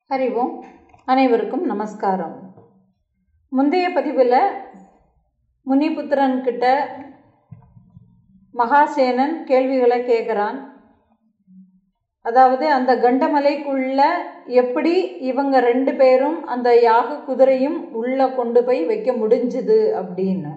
ஹரி ஓம் அனைவருக்கும் நமஸ்காரம் முந்தைய பதிவில் முனிபுத்திரன் கிட்ட மகாசேனன் கேள்விகளை கேட்குறான் அதாவது அந்த கண்டமலைக்குள்ள எப்படி இவங்க ரெண்டு பேரும் அந்த யாக குதிரையும் உள்ளே கொண்டு போய் வைக்க முடிஞ்சுது அப்படின்னு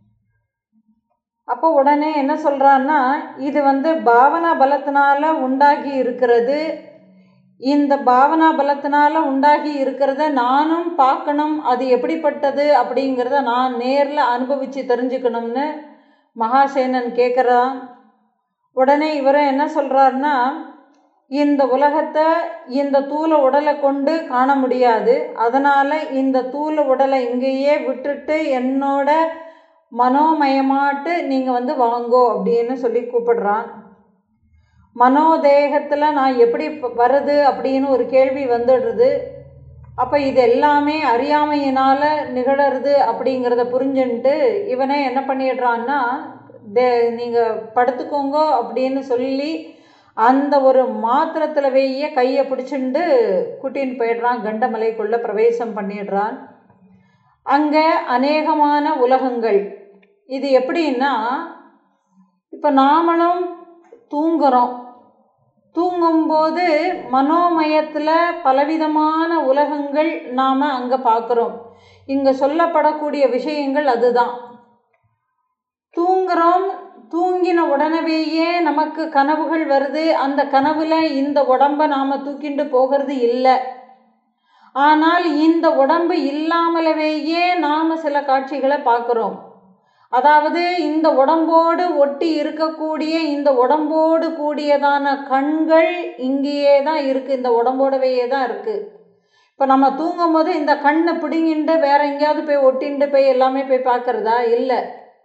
அப்போ உடனே என்ன சொல்கிறான்னா இது வந்து பாவனா பலத்தினால உண்டாகி இருக்கிறது இந்த பாவனா பலத்தினால உண்டாகி இருக்கிறத நானும் பார்க்கணும் அது எப்படிப்பட்டது அப்படிங்கிறத நான் நேரில் அனுபவித்து தெரிஞ்சுக்கணும்னு மகாசேனன் கேட்குறான் உடனே இவரும் என்ன சொல்கிறாருன்னா இந்த உலகத்தை இந்த தூள உடலை கொண்டு காண முடியாது அதனால் இந்த தூள உடலை இங்கேயே விட்டுட்டு என்னோட மனோமயமாட்டு நீங்கள் வந்து வாங்கோ அப்படின்னு சொல்லி கூப்பிடுறான் மனோதேகத்தில் நான் எப்படி வருது அப்படின்னு ஒரு கேள்வி வந்துடுறது அப்போ இது எல்லாமே அறியாமையினால் நிகழறது அப்படிங்கிறத புரிஞ்சுன்ட்டு இவனே என்ன பண்ணிடுறான்னா தே நீங்கள் படுத்துக்கோங்க அப்படின்னு சொல்லி அந்த ஒரு மாத்திரத்தில் வெய்ய கையை பிடிச்சிண்டு கூட்டின்னு போயிடுறான் கண்டமலைக்குள்ளே பிரவேசம் பண்ணிடுறான் அங்கே அநேகமான உலகங்கள் இது எப்படின்னா இப்போ நாமளும் தூங்குகிறோம் தூங்கும்போது மனோமயத்தில் பலவிதமான உலகங்கள் நாம் அங்கே பார்க்குறோம் இங்கே சொல்லப்படக்கூடிய விஷயங்கள் அதுதான் தூங்குகிறோம் தூங்கின உடனேயே நமக்கு கனவுகள் வருது அந்த கனவுல இந்த உடம்பை நாம் தூக்கிண்டு போகிறது இல்லை ஆனால் இந்த உடம்பு இல்லாமலவேயே நாம் சில காட்சிகளை பார்க்குறோம் அதாவது இந்த உடம்போடு ஒட்டி இருக்கக்கூடிய இந்த உடம்போடு கூடியதான கண்கள் இங்கேயே தான் இருக்குது இந்த உடம்போடவே தான் இருக்குது இப்போ நம்ம தூங்கும் போது இந்த கண்ணை பிடுங்கிண்டு வேற எங்கேயாவது போய் ஒட்டிண்டு போய் எல்லாமே போய் பார்க்குறதா இல்லை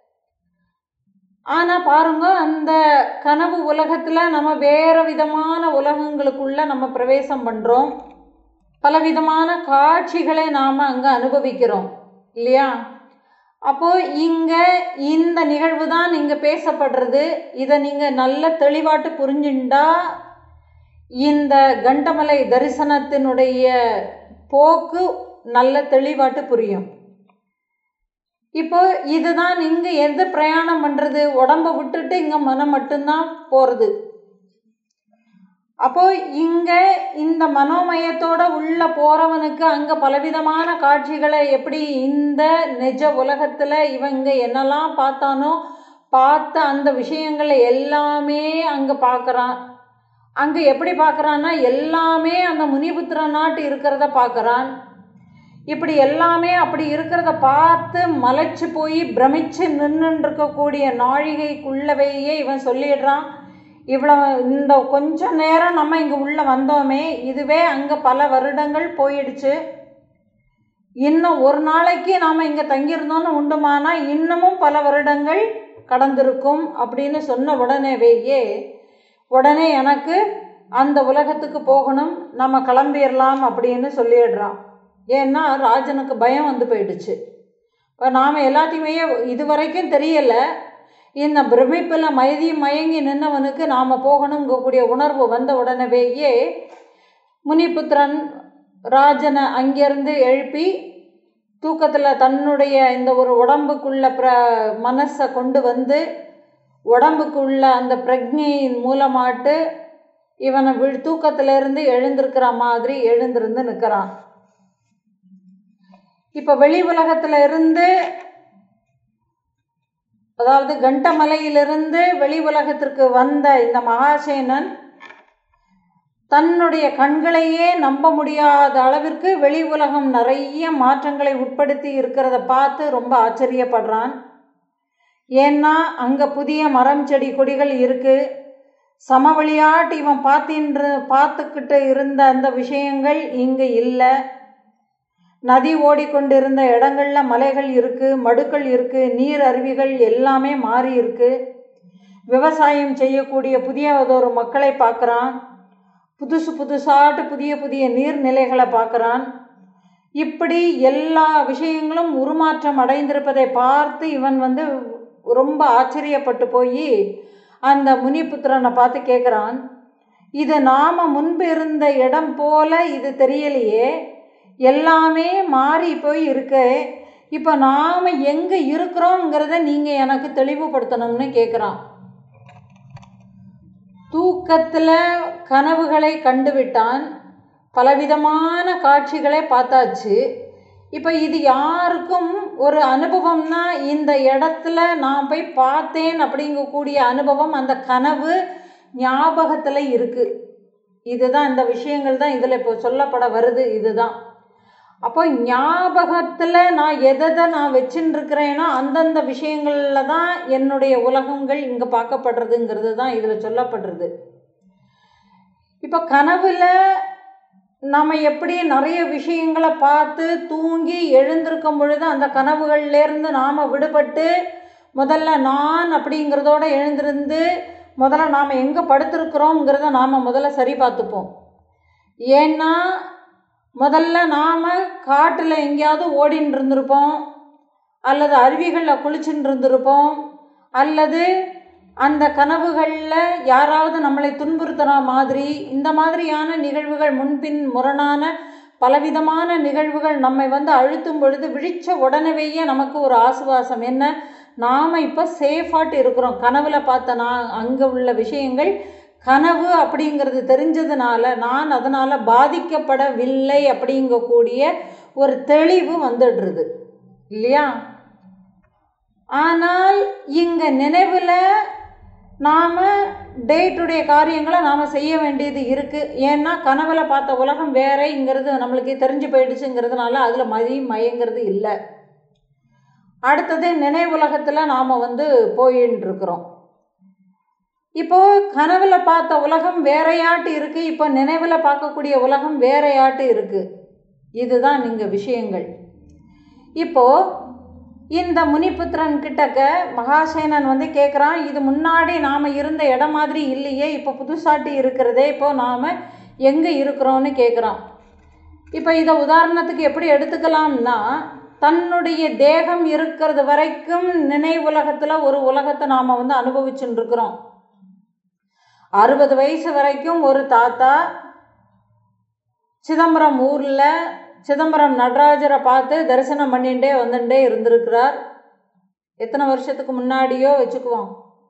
ஆனால் பாருங்க அந்த கனவு உலகத்தில் நம்ம வேறு விதமான உலகங்களுக்குள்ள நம்ம பிரவேசம் பண்ணுறோம் பலவிதமான காட்சிகளை நாம் அங்கே அனுபவிக்கிறோம் இல்லையா அப்போது இங்கே இந்த நிகழ்வு தான் இங்கே பேசப்படுறது இதை நீங்கள் நல்ல தெளிவாட்டு புரிஞ்சுண்டா இந்த கண்டமலை தரிசனத்தினுடைய போக்கு நல்ல தெளிவாட்டு புரியும் இப்போ இதுதான் இங்கே எது பிரயாணம் பண்ணுறது உடம்பை விட்டுட்டு இங்கே மனம் மட்டும்தான் போகிறது அப்போ இங்கே இந்த மனோமயத்தோட உள்ள போகிறவனுக்கு அங்கே பலவிதமான காட்சிகளை எப்படி இந்த நிஜ உலகத்தில் இவங்க என்னெல்லாம் பார்த்தானோ பார்த்த அந்த விஷயங்களை எல்லாமே அங்கே பார்க்குறான் அங்கே எப்படி பார்க்குறான்னா எல்லாமே அந்த முனிபுத்திர நாட்டு இருக்கிறத பார்க்குறான் இப்படி எல்லாமே அப்படி இருக்கிறத பார்த்து மலைச்சு போய் பிரமிச்சு நின்றுருக்கக்கூடிய நாழிகைக்குள்ளவையே இவன் சொல்லிடுறான் இவ்வளோ இந்த கொஞ்ச நேரம் நம்ம இங்கே உள்ளே வந்தோமே இதுவே அங்கே பல வருடங்கள் போயிடுச்சு இன்னும் ஒரு நாளைக்கு நாம் இங்கே தங்கியிருந்தோன்னு உண்டுமானா இன்னமும் பல வருடங்கள் கடந்திருக்கும் அப்படின்னு சொன்ன உடனேவேயே உடனே எனக்கு அந்த உலகத்துக்கு போகணும் நம்ம கிளம்பிடலாம் அப்படின்னு சொல்லிடுறான் ஏன்னா ராஜனுக்கு பயம் வந்து போயிடுச்சு இப்போ நாம் எல்லாத்தையுமே இது வரைக்கும் தெரியலை இந்த பிரமிப்பில் மயதி மயங்கி நின்னவனுக்கு நாம் போகணுங்கக்கூடிய உணர்வு வந்த உடனேயே முனிபுத்திரன் ராஜனை அங்கேருந்து எழுப்பி தூக்கத்தில் தன்னுடைய இந்த ஒரு உடம்புக்குள்ள பிர மனசை கொண்டு வந்து உடம்புக்குள்ள அந்த பிரக்ஞையின் மூலமாட்டு இவனை விழ் தூக்கத்திலிருந்து எழுந்திருக்கிற மாதிரி எழுந்திருந்து நிற்கிறான் இப்போ வெளி உலகத்தில் இருந்து அதாவது கண்டமலையிலிருந்து வெளி உலகத்திற்கு வந்த இந்த மகாசேனன் தன்னுடைய கண்களையே நம்ப முடியாத அளவிற்கு வெளி உலகம் நிறைய மாற்றங்களை உட்படுத்தி இருக்கிறத பார்த்து ரொம்ப ஆச்சரியப்படுறான் ஏன்னா அங்கே புதிய மரம் செடி கொடிகள் இருக்குது சமவெளியாட்டு இவன் பார்த்தின்று பார்த்துக்கிட்டு இருந்த அந்த விஷயங்கள் இங்கே இல்லை நதி ஓடிக்கொண்டிருந்த இடங்களில் மலைகள் இருக்குது மடுக்கள் இருக்குது நீர் அருவிகள் எல்லாமே மாறி இருக்குது விவசாயம் செய்யக்கூடிய புதியதொரு மக்களை பார்க்குறான் புதுசு புதுசாட்டு புதிய புதிய நீர்நிலைகளை பார்க்குறான் இப்படி எல்லா விஷயங்களும் உருமாற்றம் அடைந்திருப்பதை பார்த்து இவன் வந்து ரொம்ப ஆச்சரியப்பட்டு போய் அந்த முனிபுத்திரனை பார்த்து கேட்குறான் இது நாம் முன்பு இருந்த இடம் போல இது தெரியலையே எல்லாமே மாறி போய் இருக்கு இப்போ நாம் எங்கே இருக்கிறோங்கிறத நீங்கள் எனக்கு தெளிவுபடுத்தணும்னு கேட்குறான் தூக்கத்தில் கனவுகளை கண்டுவிட்டான் பலவிதமான காட்சிகளை பார்த்தாச்சு இப்போ இது யாருக்கும் ஒரு அனுபவம்னா இந்த இடத்துல நான் போய் பார்த்தேன் அப்படிங்கக்கூடிய அனுபவம் அந்த கனவு ஞாபகத்தில் இருக்குது இதுதான் இந்த விஷயங்கள் தான் இதில் இப்போ சொல்லப்பட வருது இதுதான் அப்போ ஞாபகத்தில் நான் எதை நான் வச்சுன்னு இருக்கிறேனோ அந்தந்த விஷயங்களில் தான் என்னுடைய உலகங்கள் இங்கே பார்க்கப்படுறதுங்கிறது தான் இதில் சொல்லப்படுறது இப்போ கனவில் நம்ம எப்படி நிறைய விஷயங்களை பார்த்து தூங்கி எழுந்திருக்கும் பொழுது அந்த கனவுகள்லேருந்து நாம் விடுபட்டு முதல்ல நான் அப்படிங்கிறதோட எழுந்திருந்து முதல்ல நாம் எங்கே படுத்திருக்கிறோங்கிறத நாம் முதல்ல சரி பார்த்துப்போம் ஏன்னா முதல்ல நாம் காட்டில் எங்கேயாவது ஓடின்னு இருந்திருப்போம் அல்லது அருவிகளில் குளிச்சுட்டு இருந்திருப்போம் அல்லது அந்த கனவுகளில் யாராவது நம்மளை துன்புறுத்துகிற மாதிரி இந்த மாதிரியான நிகழ்வுகள் முன்பின் முரணான பலவிதமான நிகழ்வுகள் நம்மை வந்து அழுத்தும் பொழுது விழிச்ச உடனேயே நமக்கு ஒரு ஆசுவாசம் என்ன நாம் இப்போ சேஃபாட்டு இருக்கிறோம் கனவுல பார்த்த நான் அங்கே உள்ள விஷயங்கள் கனவு அப்படிங்கிறது தெரிஞ்சதுனால நான் அதனால் பாதிக்கப்படவில்லை அப்படிங்கக்கூடிய ஒரு தெளிவு வந்துடுறது இல்லையா ஆனால் இங்கே நினைவில் நாம் டே டு டே காரியங்களை நாம் செய்ய வேண்டியது இருக்குது ஏன்னா கனவில் பார்த்த உலகம் வேறேங்கிறது நம்மளுக்கு தெரிஞ்சு போயிடுச்சுங்கிறதுனால அதில் மதி மயங்கிறது இல்லை அடுத்தது நினைவுலகத்தில் நாம் வந்து போயின்னு இருக்கிறோம் இப்போ கனவுல பார்த்த உலகம் வேறையாட்டு இருக்குது இப்போ நினைவில் பார்க்கக்கூடிய உலகம் வேறையாட்டு இருக்குது இதுதான் நீங்கள் விஷயங்கள் இப்போ இந்த முனிபுத்திரன் கிட்டக்க மகாசேனன் வந்து கேட்குறான் இது முன்னாடி நாம் இருந்த இடம் மாதிரி இல்லையே இப்போ புதுசாட்டி இருக்கிறதே இப்போ நாம் எங்கே இருக்கிறோன்னு கேட்குறான் இப்போ இதை உதாரணத்துக்கு எப்படி எடுத்துக்கலாம்னா தன்னுடைய தேகம் இருக்கிறது வரைக்கும் நினைவுலகத்தில் ஒரு உலகத்தை நாம் வந்து அனுபவிச்சுட்டு இருக்கிறோம் அறுபது வயசு வரைக்கும் ஒரு தாத்தா சிதம்பரம் ஊரில் சிதம்பரம் நடராஜரை பார்த்து தரிசனம் பண்ணிகிட்டே வந்துட்டே இருந்திருக்கிறார் எத்தனை வருஷத்துக்கு முன்னாடியோ வச்சுக்குவோம்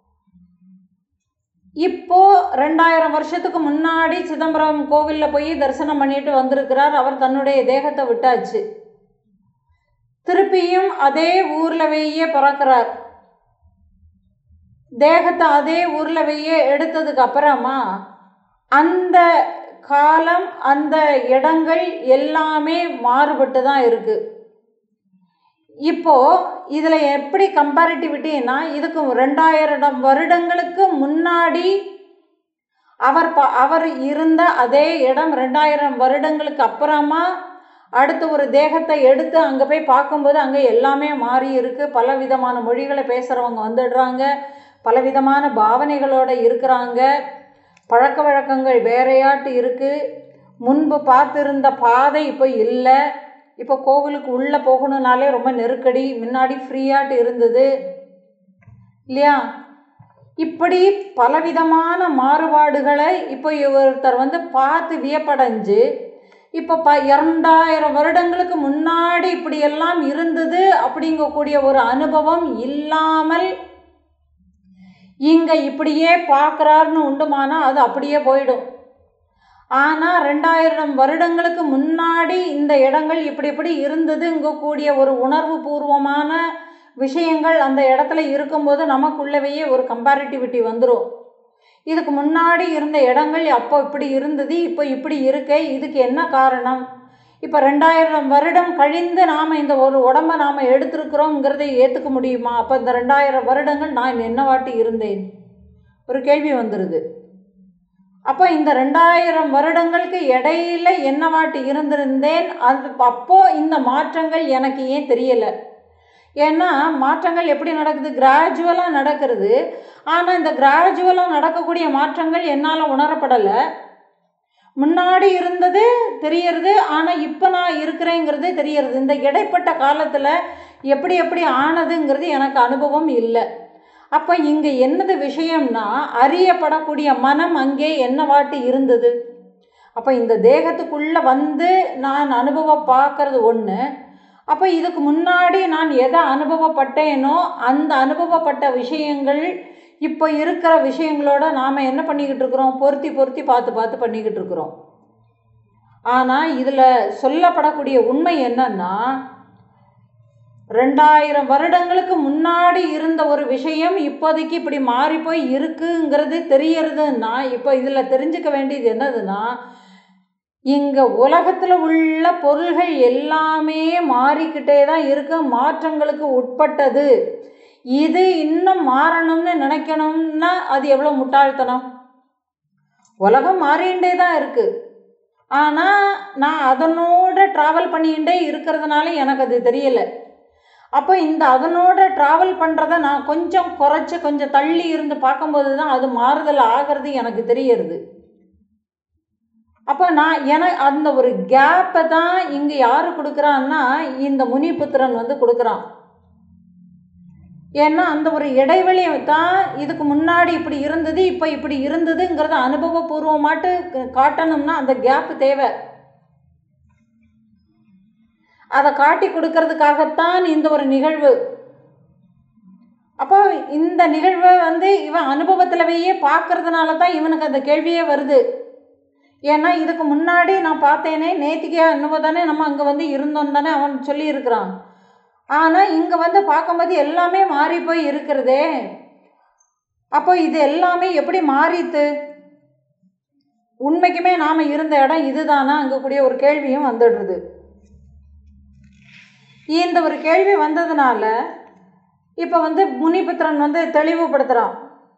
இப்போ ரெண்டாயிரம் வருஷத்துக்கு முன்னாடி சிதம்பரம் கோவிலில் போய் தரிசனம் பண்ணிட்டு வந்திருக்கிறார் அவர் தன்னுடைய தேகத்தை விட்டாச்சு திருப்பியும் அதே ஊரில் வெய்யே பிறக்கிறார் தேகத்தை அதே ஊரில் வெய்யே எடுத்ததுக்கு அப்புறமா அந்த காலம் அந்த இடங்கள் எல்லாமே மாறுபட்டு தான் இருக்குது இப்போ இதில் எப்படி கம்பேரிட்டிவிட்டின்னா இதுக்கு ரெண்டாயிரம் வருடங்களுக்கு முன்னாடி அவர் ப அவர் இருந்த அதே இடம் ரெண்டாயிரம் வருடங்களுக்கு அப்புறமா அடுத்து ஒரு தேகத்தை எடுத்து அங்கே போய் பார்க்கும்போது அங்கே எல்லாமே மாறி இருக்குது பல விதமான மொழிகளை பேசுகிறவங்க வந்துடுறாங்க பலவிதமான பாவனைகளோடு இருக்கிறாங்க பழக்க வழக்கங்கள் வேறையாட்டு இருக்குது முன்பு பார்த்துருந்த பாதை இப்போ இல்லை இப்போ கோவிலுக்கு உள்ளே போகணுன்னாலே ரொம்ப நெருக்கடி முன்னாடி ஃப்ரீயாட்டு இருந்தது இல்லையா இப்படி பலவிதமான மாறுபாடுகளை இப்போ ஒருத்தர் வந்து பார்த்து வியப்படைஞ்சு இப்போ ப இரண்டாயிரம் வருடங்களுக்கு முன்னாடி இப்படியெல்லாம் இருந்தது அப்படிங்கக்கூடிய ஒரு அனுபவம் இல்லாமல் இங்கே இப்படியே பார்க்குறாருன்னு உண்டுமானா அது அப்படியே போயிடும் ஆனால் ரெண்டாயிரம் வருடங்களுக்கு முன்னாடி இந்த இடங்கள் இப்படி இப்படி இருந்ததுங்கக்கூடிய ஒரு உணர்வு பூர்வமான விஷயங்கள் அந்த இடத்துல இருக்கும்போது நமக்குள்ளவையே ஒரு கம்பேரிட்டிவிட்டி வந்துடும் இதுக்கு முன்னாடி இருந்த இடங்கள் அப்போ இப்படி இருந்தது இப்போ இப்படி இருக்கே இதுக்கு என்ன காரணம் இப்போ ரெண்டாயிரம் வருடம் கழிந்து நாம் இந்த ஒரு உடம்பை நாம் எடுத்திருக்கிறோங்கிறதை ஏற்றுக்க முடியுமா அப்போ இந்த ரெண்டாயிரம் வருடங்கள் நான் என்னவாட்டி இருந்தேன் ஒரு கேள்வி வந்துடுது அப்போ இந்த ரெண்டாயிரம் வருடங்களுக்கு இடையில என்னவாட்டி இருந்திருந்தேன் அது அப்போது இந்த மாற்றங்கள் எனக்கு ஏன் தெரியலை ஏன்னா மாற்றங்கள் எப்படி நடக்குது கிராஜுவலாக நடக்கிறது ஆனால் இந்த கிராஜுவலாக நடக்கக்கூடிய மாற்றங்கள் என்னால் உணரப்படலை முன்னாடி இருந்தது தெரியறது ஆனால் இப்போ நான் இருக்கிறேங்கிறது தெரியறது இந்த இடைப்பட்ட காலத்தில் எப்படி எப்படி ஆனதுங்கிறது எனக்கு அனுபவம் இல்லை அப்போ இங்கே என்னது விஷயம்னா அறியப்படக்கூடிய மனம் அங்கே என்னவாட்டு இருந்தது அப்போ இந்த தேகத்துக்குள்ளே வந்து நான் அனுபவம் பார்க்கறது ஒன்று அப்போ இதுக்கு முன்னாடி நான் எதை அனுபவப்பட்டேனோ அந்த அனுபவப்பட்ட விஷயங்கள் இப்போ இருக்கிற விஷயங்களோட நாம் என்ன பண்ணிக்கிட்டு இருக்கிறோம் பொருத்தி பொருத்தி பார்த்து பார்த்து பண்ணிக்கிட்டு இருக்கிறோம் ஆனால் இதில் சொல்லப்படக்கூடிய உண்மை என்னன்னா ரெண்டாயிரம் வருடங்களுக்கு முன்னாடி இருந்த ஒரு விஷயம் இப்போதைக்கு இப்படி மாறி போய் இருக்குங்கிறது தெரியறதுன்னா இப்போ இதில் தெரிஞ்சுக்க வேண்டியது என்னதுன்னா இங்கே உலகத்தில் உள்ள பொருள்கள் எல்லாமே மாறிக்கிட்டே தான் இருக்கு மாற்றங்களுக்கு உட்பட்டது இது இன்னும் மாறணும்னு நினைக்கணும்னா அது எவ்வளோ முட்டாள்தனம் உலகம் மாறிண்டே தான் இருக்கு ஆனால் நான் அதனோட ட்ராவல் பண்ணிக்கிட்டே இருக்கிறதுனால எனக்கு அது தெரியலை அப்போ இந்த அதனோட ட்ராவல் பண்ணுறத நான் கொஞ்சம் குறைச்சி கொஞ்சம் தள்ளி இருந்து பார்க்கும்போது தான் அது மாறுதல் ஆகிறது எனக்கு தெரியறது அப்போ நான் என அந்த ஒரு கேப்பை தான் இங்கே யார் கொடுக்குறான்னா இந்த முனிபுத்திரன் வந்து கொடுக்குறான் ஏன்னா அந்த ஒரு இடைவெளி தான் இதுக்கு முன்னாடி இப்படி இருந்தது இப்போ இப்படி இருந்ததுங்கிறத அனுபவபூர்வமாட்டு காட்டணும்னா அந்த கேப் தேவை அதை காட்டி கொடுக்கறதுக்காகத்தான் இந்த ஒரு நிகழ்வு அப்போ இந்த நிகழ்வை வந்து இவன் அனுபவத்திலவையே பார்க்கறதுனால தான் இவனுக்கு அந்த கேள்வியே வருது ஏன்னா இதுக்கு முன்னாடி நான் பார்த்தேனே நேத்திக்கே என்னவோ தானே நம்ம அங்கே வந்து இருந்தோம் தானே அவன் சொல்லியிருக்கிறான் ஆனால் இங்கே வந்து பார்க்கும்போது எல்லாமே மாறி போய் இருக்கிறதே அப்போ இது எல்லாமே எப்படி மாறித்து உண்மைக்குமே நாம் இருந்த இடம் இதுதானா அங்கே கூடிய ஒரு கேள்வியும் வந்துடுறது இந்த ஒரு கேள்வி வந்ததுனால இப்போ வந்து முனிபுத்திரன் வந்து தெளிவுபடுத்துகிறான்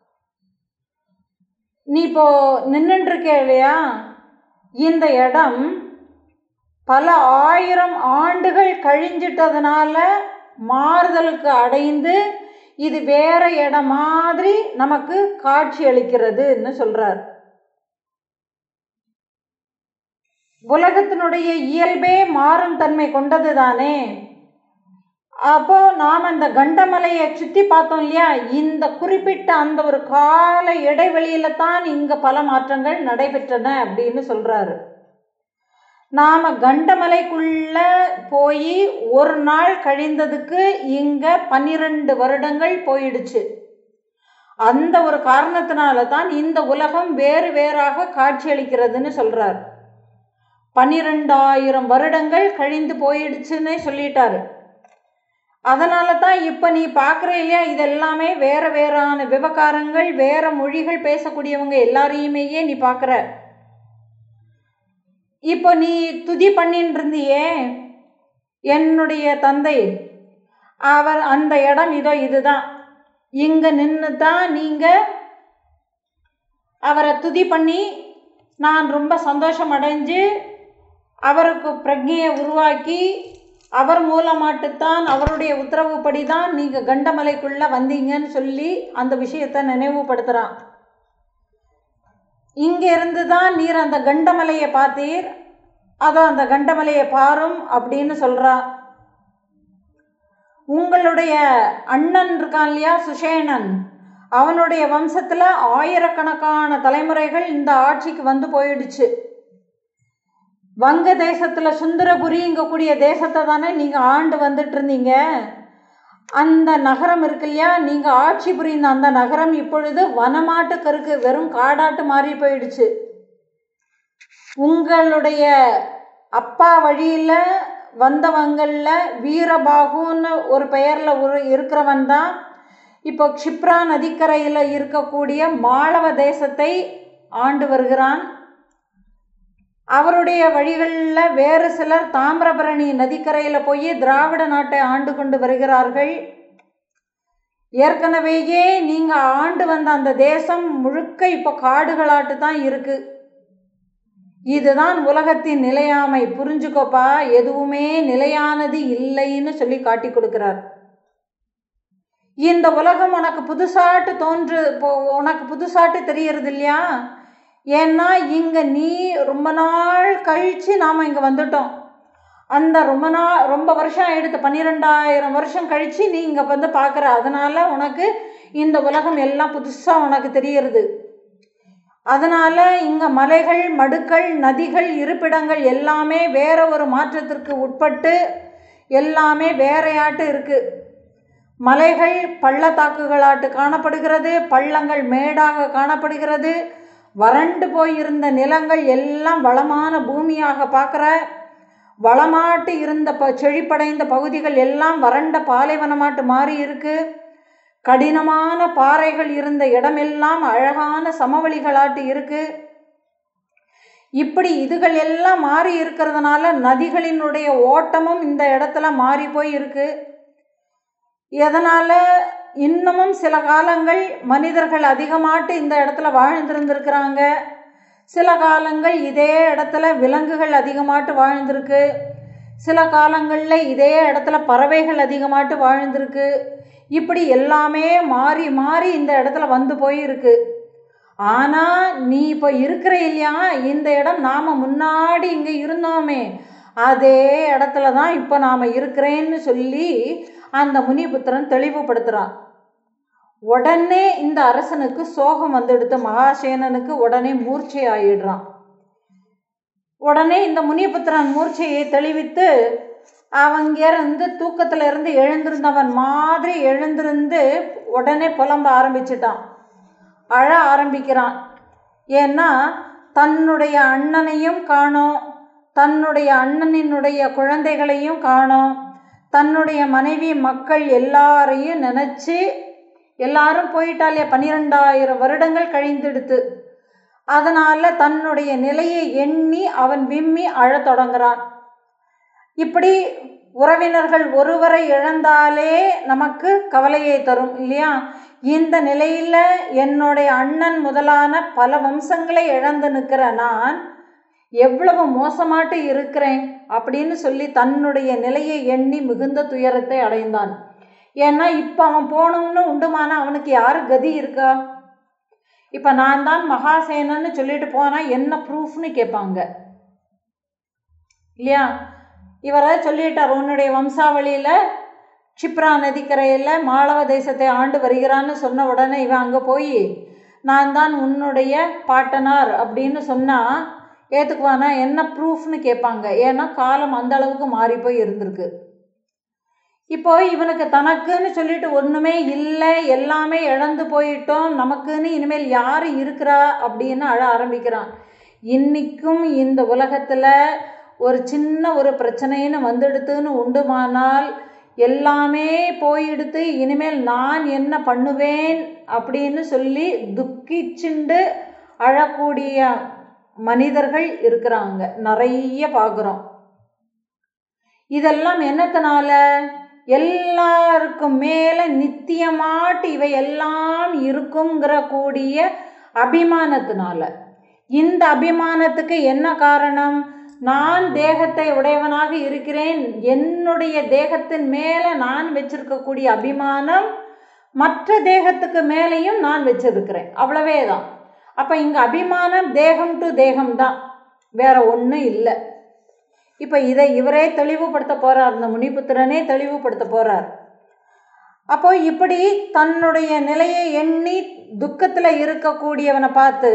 நீ இப்போ நின்றுருக்கே இல்லையா இந்த இடம் பல ஆயிரம் ஆண்டுகள் கழிஞ்சிட்டதுனால மாறுதலுக்கு அடைந்து இது வேற இடம் மாதிரி நமக்கு காட்சி அளிக்கிறதுன்னு சொல்றார் உலகத்தினுடைய இயல்பே மாறும் தன்மை கொண்டது தானே அப்போ நாம் அந்த கண்டமலையை சுற்றி பார்த்தோம் இல்லையா இந்த குறிப்பிட்ட அந்த ஒரு கால இடைவெளியில தான் இங்கே பல மாற்றங்கள் நடைபெற்றன அப்படின்னு சொல்றாரு நாம் கண்டமலைக்குள்ள போய் ஒரு நாள் கழிந்ததுக்கு இங்கே பன்னிரண்டு வருடங்கள் போயிடுச்சு அந்த ஒரு காரணத்தினால தான் இந்த உலகம் வேறு வேறாக காட்சியளிக்கிறதுன்னு சொல்றார் பன்னிரெண்டாயிரம் வருடங்கள் கழிந்து போயிடுச்சுன்னு சொல்லிட்டாரு அதனால தான் இப்போ நீ பார்க்குற இல்லையா இதெல்லாமே வேற வேறான விவகாரங்கள் வேற மொழிகள் பேசக்கூடியவங்க எல்லாரையுமேயே நீ பார்க்குற இப்போ நீ துதி பண்ணின்னு இருந்தியே என்னுடைய தந்தை அவர் அந்த இடம் இதோ இதுதான் இங்கே நின்று தான் நீங்கள் அவரை துதி பண்ணி நான் ரொம்ப சந்தோஷம் அடைஞ்சு அவருக்கு பிரஜையை உருவாக்கி அவர் மூலமாட்டுத்தான் அவருடைய உத்தரவுப்படி தான் நீங்கள் கண்டமலைக்குள்ளே வந்தீங்கன்னு சொல்லி அந்த விஷயத்தை நினைவுபடுத்துகிறான் இங்கே இருந்து தான் நீர் அந்த கண்டமலையை பார்த்தீர் அதோ அந்த கண்டமலையை பாரும் அப்படின்னு சொல்கிறா உங்களுடைய அண்ணன் இருக்கான் இல்லையா சுஷேணன் அவனுடைய வம்சத்தில் ஆயிரக்கணக்கான தலைமுறைகள் இந்த ஆட்சிக்கு வந்து போயிடுச்சு வங்க தேசத்தில் சுந்தரபுரிங்கக்கூடிய தேசத்தை தானே நீங்கள் ஆண்டு வந்துட்டு இருந்தீங்க அந்த நகரம் இருக்கு இல்லையா நீங்கள் ஆட்சி புரிந்த அந்த நகரம் இப்பொழுது வனமாட்டுக்கு இருக்கு வெறும் காடாட்டு மாறி போயிடுச்சு உங்களுடைய அப்பா வழியில் வந்தவங்களில் வீரபாகுன்னு ஒரு பெயரில் ஒரு இருக்கிறவன் தான் இப்போ க்ஷிப்ரா நதிக்கரையில் இருக்கக்கூடிய மாளவ தேசத்தை ஆண்டு வருகிறான் அவருடைய வழிகளில் வேறு சிலர் தாமிரபரணி நதிக்கரையில் போய் திராவிட நாட்டை ஆண்டு கொண்டு வருகிறார்கள் ஏற்கனவேயே நீங்கள் ஆண்டு வந்த அந்த தேசம் முழுக்க இப்போ காடுகளாட்டு தான் இருக்கு இதுதான் உலகத்தின் நிலையாமை புரிஞ்சுக்கோப்பா எதுவுமே நிலையானது இல்லைன்னு சொல்லி காட்டி கொடுக்கிறார் இந்த உலகம் உனக்கு புதுசாட்டு தோன்று உனக்கு புதுசாட்டு தெரியறது இல்லையா ஏன்னா இங்கே நீ ரொம்ப நாள் கழித்து நாம் இங்கே வந்துட்டோம் அந்த ரொம்ப நாள் ரொம்ப வருஷம் ஆயிடுத்து பன்னிரெண்டாயிரம் வருஷம் கழித்து நீ இங்கே வந்து பார்க்குற அதனால் உனக்கு இந்த உலகம் எல்லாம் புதுசாக உனக்கு தெரியறது அதனால் இங்கே மலைகள் மடுக்கள் நதிகள் இருப்பிடங்கள் எல்லாமே வேற ஒரு மாற்றத்திற்கு உட்பட்டு எல்லாமே வேறையாட்டு இருக்குது மலைகள் பள்ளத்தாக்குகளாட்டு காணப்படுகிறது பள்ளங்கள் மேடாக காணப்படுகிறது வறண்டு போயிருந்த நிலங்கள் எல்லாம் வளமான பூமியாக பார்க்குற வளமாட்டு இருந்த ப செழிப்படைந்த பகுதிகள் எல்லாம் வறண்ட பாலைவனமாட்டு மாறி இருக்கு கடினமான பாறைகள் இருந்த இடமெல்லாம் அழகான சமவெளிகளாட்டு இருக்கு இப்படி இதுகள் எல்லாம் மாறி இருக்கிறதுனால நதிகளினுடைய ஓட்டமும் இந்த இடத்துல மாறி போய் இருக்கு எதனால் இன்னமும் சில காலங்கள் மனிதர்கள் அதிகமாட்டு இந்த இடத்துல வாழ்ந்திருந்திருக்கிறாங்க சில காலங்கள் இதே இடத்துல விலங்குகள் அதிகமாட்டு வாழ்ந்திருக்கு சில காலங்களில் இதே இடத்துல பறவைகள் அதிகமாட்டு வாழ்ந்திருக்கு இப்படி எல்லாமே மாறி மாறி இந்த இடத்துல வந்து போயிருக்கு ஆனால் நீ இப்போ இருக்கிற இல்லையா இந்த இடம் நாம் முன்னாடி இங்கே இருந்தோமே அதே இடத்துல தான் இப்போ நாம் இருக்கிறேன்னு சொல்லி அந்த முனிபுத்திரன் தெளிவுபடுத்துகிறான் உடனே இந்த அரசனுக்கு சோகம் வந்துடுத்து மகாசேனனுக்கு உடனே மூர்ச்சை ஆயிடுறான் உடனே இந்த முனிபுத்திரன் மூர்ச்சையை தெளிவித்து அவங்கிருந்து தூக்கத்தில் இருந்து எழுந்திருந்தவன் மாதிரி எழுந்திருந்து உடனே புலம்ப ஆரம்பிச்சிட்டான் அழ ஆரம்பிக்கிறான் ஏன்னா தன்னுடைய அண்ணனையும் காணோம் தன்னுடைய அண்ணனினுடைய குழந்தைகளையும் காணோம் தன்னுடைய மனைவி மக்கள் எல்லாரையும் நினச்சி எல்லாரும் போயிட்டாலே பன்னிரெண்டாயிரம் வருடங்கள் கழிந்தெடுத்து அதனால் தன்னுடைய நிலையை எண்ணி அவன் விம்மி அழத் தொடங்குறான் இப்படி உறவினர்கள் ஒருவரை இழந்தாலே நமக்கு கவலையை தரும் இல்லையா இந்த நிலையில் என்னுடைய அண்ணன் முதலான பல வம்சங்களை இழந்து நிற்கிற நான் எவ்வளவு மோசமாட்டு இருக்கிறேன் அப்படின்னு சொல்லி தன்னுடைய நிலையை எண்ணி மிகுந்த துயரத்தை அடைந்தான் ஏன்னா இப்போ அவன் போகணும்னு உண்டுமானா அவனுக்கு யார் கதி இருக்கா இப்போ நான் தான் மகாசேனன்னு சொல்லிட்டு போனால் என்ன ப்ரூஃப்னு கேட்பாங்க இல்லையா இவரை சொல்லிட்டார் உன்னுடைய வம்சாவளியில் க்ஷிப்ரா நதிக்கரையில் மாளவ தேசத்தை ஆண்டு வருகிறான்னு சொன்ன உடனே இவன் அங்கே போய் நான் தான் உன்னுடைய பாட்டனார் அப்படின்னு சொன்னால் ஏற்றுக்குவானா என்ன ப்ரூஃப்னு கேட்பாங்க ஏன்னா காலம் அந்த அளவுக்கு மாறி போய் இருந்திருக்கு இப்போ இவனுக்கு தனக்குன்னு சொல்லிட்டு ஒன்றுமே இல்லை எல்லாமே இழந்து போயிட்டோம் நமக்குன்னு இனிமேல் யார் இருக்கிறா அப்படின்னு அழ ஆரம்பிக்கிறான் இன்றைக்கும் இந்த உலகத்தில் ஒரு சின்ன ஒரு பிரச்சனைன்னு வந்துடுத்துன்னு உண்டுமானால் எல்லாமே போயிடுத்து இனிமேல் நான் என்ன பண்ணுவேன் அப்படின்னு சொல்லி துக்கிச்சுண்டு அழக்கூடிய மனிதர்கள் இருக்கிறாங்க நிறைய பார்க்குறோம் இதெல்லாம் என்னத்தினால எல்லாருக்கும் மேலே நித்தியமாட்டு இவை எல்லாம் இருக்குங்கிற கூடிய அபிமானத்தினால இந்த அபிமானத்துக்கு என்ன காரணம் நான் தேகத்தை உடையவனாக இருக்கிறேன் என்னுடைய தேகத்தின் மேலே நான் வச்சிருக்கக்கூடிய அபிமானம் மற்ற தேகத்துக்கு மேலேயும் நான் வச்சிருக்கிறேன் அவ்வளவே தான் அப்போ இங்கே அபிமானம் தேகம் டு தேகம் தான் வேற ஒன்றும் இல்லை இப்போ இதை இவரே தெளிவுபடுத்த போகிறார் இந்த முனிபுத்திரனே தெளிவுபடுத்த போகிறார் அப்போ இப்படி தன்னுடைய நிலையை எண்ணி துக்கத்தில் இருக்கக்கூடியவனை பார்த்து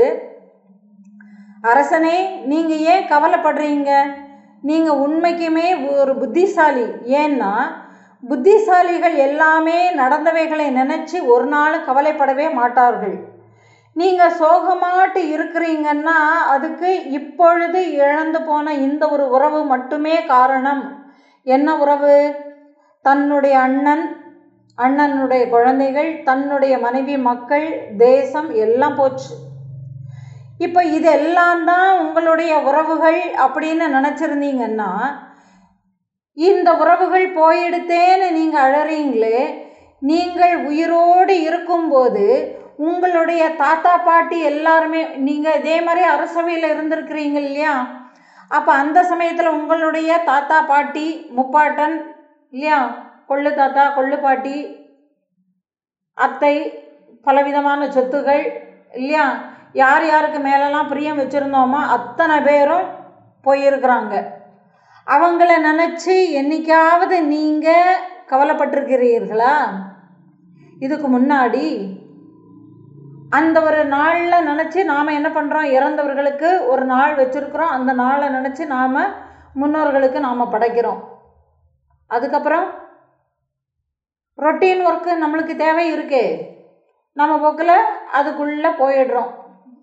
அரசனே நீங்கள் ஏன் கவலைப்படுறீங்க நீங்கள் உண்மைக்குமே ஒரு புத்திசாலி ஏன்னா புத்திசாலிகள் எல்லாமே நடந்தவைகளை நினச்சி ஒரு நாள் கவலைப்படவே மாட்டார்கள் நீங்கள் சோகமாட்டு இருக்கிறீங்கன்னா அதுக்கு இப்பொழுது இழந்து போன இந்த ஒரு உறவு மட்டுமே காரணம் என்ன உறவு தன்னுடைய அண்ணன் அண்ணனுடைய குழந்தைகள் தன்னுடைய மனைவி மக்கள் தேசம் எல்லாம் போச்சு இப்போ இதெல்லாம் தான் உங்களுடைய உறவுகள் அப்படின்னு நினச்சிருந்தீங்கன்னா இந்த உறவுகள் போயிடுத்தேன்னு நீங்கள் அழறீங்களே நீங்கள் உயிரோடு இருக்கும்போது உங்களுடைய தாத்தா பாட்டி எல்லாருமே நீங்கள் இதே மாதிரி அரசவையில் இருந்திருக்கிறீங்க இல்லையா அப்போ அந்த சமயத்தில் உங்களுடைய தாத்தா பாட்டி முப்பாட்டன் இல்லையா கொள்ளு தாத்தா கொள்ளு பாட்டி அத்தை பலவிதமான சொத்துகள் இல்லையா யார் யாருக்கு மேலெல்லாம் பிரியம் வச்சுருந்தோமோ அத்தனை பேரும் போயிருக்கிறாங்க அவங்கள நினச்சி என்னைக்காவது நீங்கள் கவலைப்பட்டிருக்கிறீர்களா இதுக்கு முன்னாடி அந்த ஒரு நாளில் நினச்சி நாம் என்ன பண்ணுறோம் இறந்தவர்களுக்கு ஒரு நாள் வச்சுருக்குறோம் அந்த நாளை நினச்சி நாம் முன்னோர்களுக்கு நாம் படைக்கிறோம் அதுக்கப்புறம் ரொட்டீன் ஒர்க்கு நம்மளுக்கு தேவை இருக்கே நம்ம போக்கில் அதுக்குள்ளே போயிடுறோம்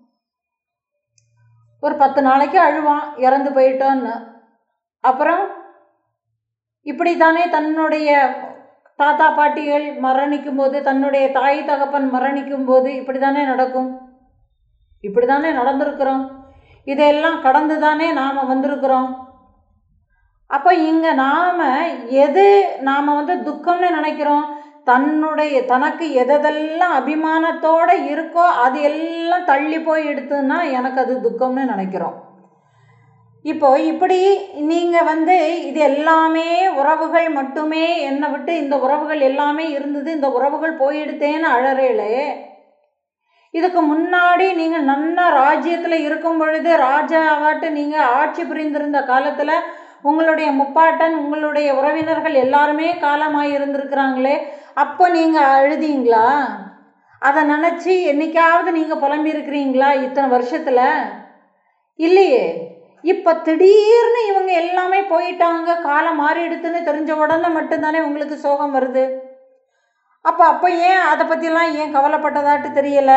ஒரு பத்து நாளைக்கு அழுவான் இறந்து போயிட்டோன்னு அப்புறம் இப்படி தானே தன்னுடைய தாத்தா பாட்டிகள் மரணிக்கும் போது தன்னுடைய தாய் தகப்பன் மரணிக்கும் போது இப்படி தானே நடக்கும் இப்படி தானே நடந்திருக்கிறோம் இதையெல்லாம் கடந்து தானே நாம் வந்திருக்கிறோம் அப்போ இங்கே நாம் எது நாம் வந்து துக்கம்னு நினைக்கிறோம் தன்னுடைய தனக்கு எதெல்லாம் அபிமானத்தோடு இருக்கோ அது எல்லாம் தள்ளி போய் எடுத்துன்னா எனக்கு அது துக்கம்னு நினைக்கிறோம் இப்போ இப்படி நீங்கள் வந்து இது எல்லாமே உறவுகள் மட்டுமே என்னை விட்டு இந்த உறவுகள் எல்லாமே இருந்தது இந்த உறவுகள் போயிடுத்தேன்னு அழறேளே இதுக்கு முன்னாடி நீங்கள் நன்னா ராஜ்யத்தில் இருக்கும் பொழுது ராஜாவாட்டு நீங்கள் ஆட்சி புரிந்திருந்த காலத்தில் உங்களுடைய முப்பாட்டன் உங்களுடைய உறவினர்கள் எல்லாருமே காலமாக இருந்திருக்கிறாங்களே அப்போ நீங்கள் அழுதீங்களா அதை நினச்சி என்னைக்காவது நீங்கள் புலம்பியிருக்கிறீங்களா இத்தனை வருஷத்தில் இல்லையே இப்போ திடீர்னு இவங்க எல்லாமே போயிட்டாங்க காலம் மாறிடுதுன்னு தெரிஞ்ச உடனே மட்டும்தானே உங்களுக்கு சோகம் வருது அப்போ அப்போ ஏன் அதை பற்றிலாம் ஏன் கவலைப்பட்டதாட்டு தெரியல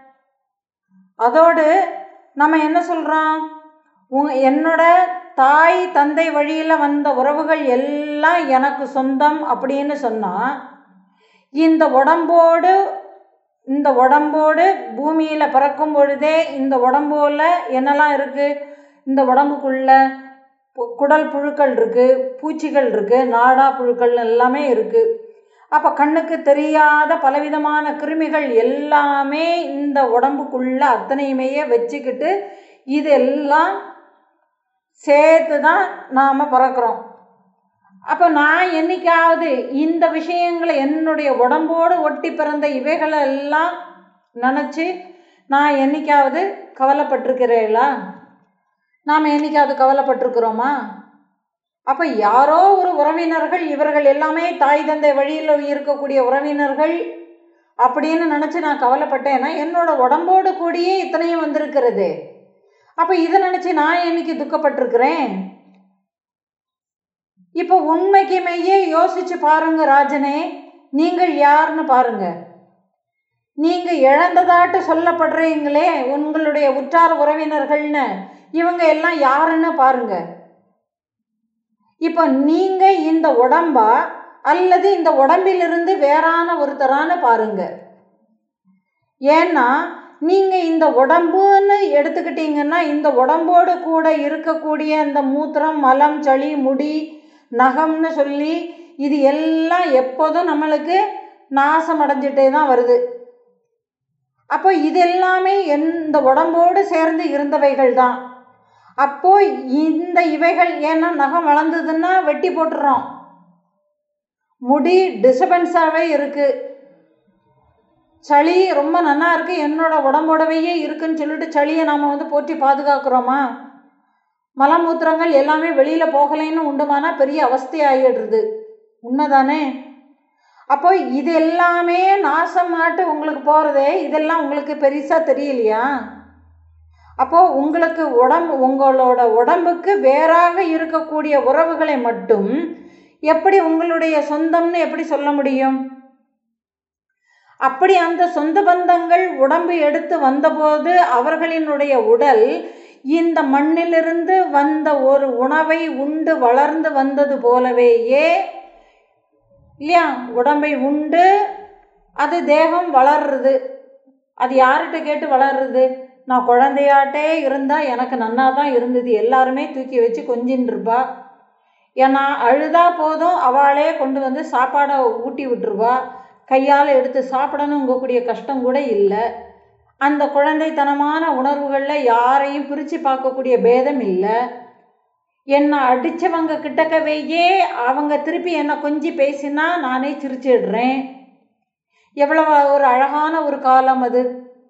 அதோடு நம்ம என்ன சொல்கிறோம் உ என்னோட தாய் தந்தை வழியில் வந்த உறவுகள் எல்லாம் எனக்கு சொந்தம் அப்படின்னு சொன்னால் இந்த உடம்போடு இந்த உடம்போடு பூமியில் பிறக்கும் பொழுதே இந்த உடம்போல என்னெல்லாம் இருக்குது இந்த உடம்புக்குள்ள குடல் புழுக்கள் இருக்குது பூச்சிகள் இருக்குது நாடா புழுக்கள் எல்லாமே இருக்குது அப்போ கண்ணுக்கு தெரியாத பலவிதமான கிருமிகள் எல்லாமே இந்த உடம்புக்குள்ள அத்தனையுமே வச்சுக்கிட்டு இதெல்லாம் சேர்த்து தான் நாம் பிறக்கிறோம் அப்போ நான் என்னைக்காவது இந்த விஷயங்களை என்னுடைய உடம்போடு ஒட்டி பிறந்த இவைகளை எல்லாம் நினச்சி நான் என்னைக்காவது கவலைப்பட்டிருக்கிறேளா நாம் என்னைக்காவது கவலைப்பட்டிருக்கிறோமா அப்போ யாரோ ஒரு உறவினர்கள் இவர்கள் எல்லாமே தாய் தந்தை வழியில் இருக்கக்கூடிய உறவினர்கள் அப்படின்னு நினச்சி நான் கவலைப்பட்டேன்னா என்னோட உடம்போடு கூடியே இத்தனையும் வந்திருக்கிறது அப்போ இதை நினச்சி நான் என்னைக்கு துக்கப்பட்டிருக்கிறேன் இப்போ உண்மைக்குமையே யோசிச்சு பாருங்க ராஜனே நீங்கள் யாருன்னு பாருங்க நீங்க இழந்ததாட்டு சொல்லப்படுறீங்களே உங்களுடைய உற்றார உறவினர்கள்னு இவங்க எல்லாம் யாருன்னு பாருங்க இப்போ நீங்க இந்த உடம்பா அல்லது இந்த உடம்பிலிருந்து வேறான ஒருத்தரான பாருங்க ஏன்னா நீங்க இந்த உடம்புன்னு எடுத்துக்கிட்டீங்கன்னா இந்த உடம்போடு கூட இருக்கக்கூடிய இந்த மூத்திரம் மலம் சளி முடி நகம்னு சொல்லி இது எல்லாம் எப்போதும் நம்மளுக்கு நாசம் அடைஞ்சிட்டே தான் வருது அப்போ இது எல்லாமே இந்த உடம்போடு சேர்ந்து இருந்தவைகள் தான் அப்போ இந்த இவைகள் ஏன்னா நகம் வளர்ந்ததுன்னா வெட்டி போட்டுறோம் முடி டிஸ்டர்பன்ஸாகவே இருக்கு சளி ரொம்ப நல்லா இருக்கு என்னோட உடம்போடவையே இருக்குன்னு சொல்லிட்டு சளியை நாம் வந்து போற்றி பாதுகாக்கிறோமா மலமூத்திரங்கள் எல்லாமே வெளியில் போகலைன்னு உண்டுமானா பெரிய அவஸ்தையாகிடுறது உண்மைதானே அப்போ இது எல்லாமே நாசமாட்டு உங்களுக்கு போகிறதே இதெல்லாம் உங்களுக்கு பெருசாக தெரியலையா அப்போது உங்களுக்கு உடம்பு உங்களோட உடம்புக்கு வேறாக இருக்கக்கூடிய உறவுகளை மட்டும் எப்படி உங்களுடைய சொந்தம்னு எப்படி சொல்ல முடியும் அப்படி அந்த சொந்த பந்தங்கள் உடம்பு எடுத்து வந்தபோது அவர்களினுடைய உடல் இந்த மண்ணிலிருந்து வந்த ஒரு உணவை உண்டு வளர்ந்து வந்தது போலவேயே இல்லையா உடம்பை உண்டு அது தேகம் வளர்றது அது யார்கிட்ட கேட்டு வளர்றது நான் குழந்தையாட்டே இருந்தால் எனக்கு நன்னா தான் இருந்தது எல்லாருமே தூக்கி வச்சு கொஞ்சின்னு இருப்பா ஏன்னா அழுதா போதும் அவளே கொண்டு வந்து சாப்பாடை ஊட்டி விட்டுருவா கையால் எடுத்து சாப்பிடணுங்கக்கூடிய கஷ்டம் கூட இல்லை அந்த குழந்தைத்தனமான உணர்வுகளில் யாரையும் பிரித்து பார்க்கக்கூடிய பேதம் இல்லை என்னை அடித்தவங்க கிட்டக்கவேயே அவங்க திருப்பி என்னை கொஞ்சி பேசினா நானே சிரிச்சிடுறேன் எவ்வளவு ஒரு அழகான ஒரு காலம் அது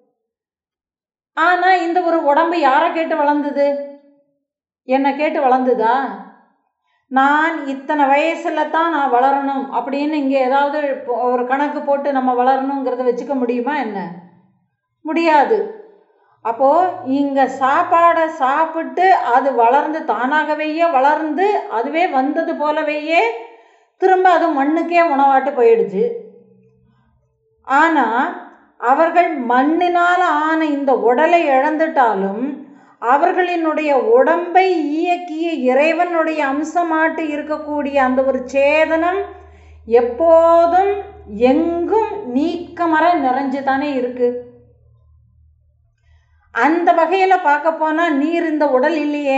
ஆனால் இந்த ஒரு உடம்பு யாரை கேட்டு வளர்ந்தது என்னை கேட்டு வளர்ந்துதா நான் இத்தனை வயசில் தான் நான் வளரணும் அப்படின்னு இங்கே ஏதாவது இப்போ ஒரு கணக்கு போட்டு நம்ம வளரணுங்கிறத வச்சுக்க முடியுமா என்ன முடியாது அப்போது இங்கே சாப்பாடை சாப்பிட்டு அது வளர்ந்து தானாகவேயே வளர்ந்து அதுவே வந்தது போலவேயே திரும்ப அது மண்ணுக்கே உணவாட்டு போயிடுச்சு ஆனால் அவர்கள் மண்ணினால் ஆன இந்த உடலை இழந்துட்டாலும் அவர்களினுடைய உடம்பை இயக்கிய இறைவனுடைய அம்சமாட்டு இருக்கக்கூடிய அந்த ஒரு சேதனம் எப்போதும் எங்கும் நீக்கமர நிறைஞ்சு தானே இருக்கு அந்த வகையில் பார்க்க போனால் நீர் இந்த உடல் இல்லையே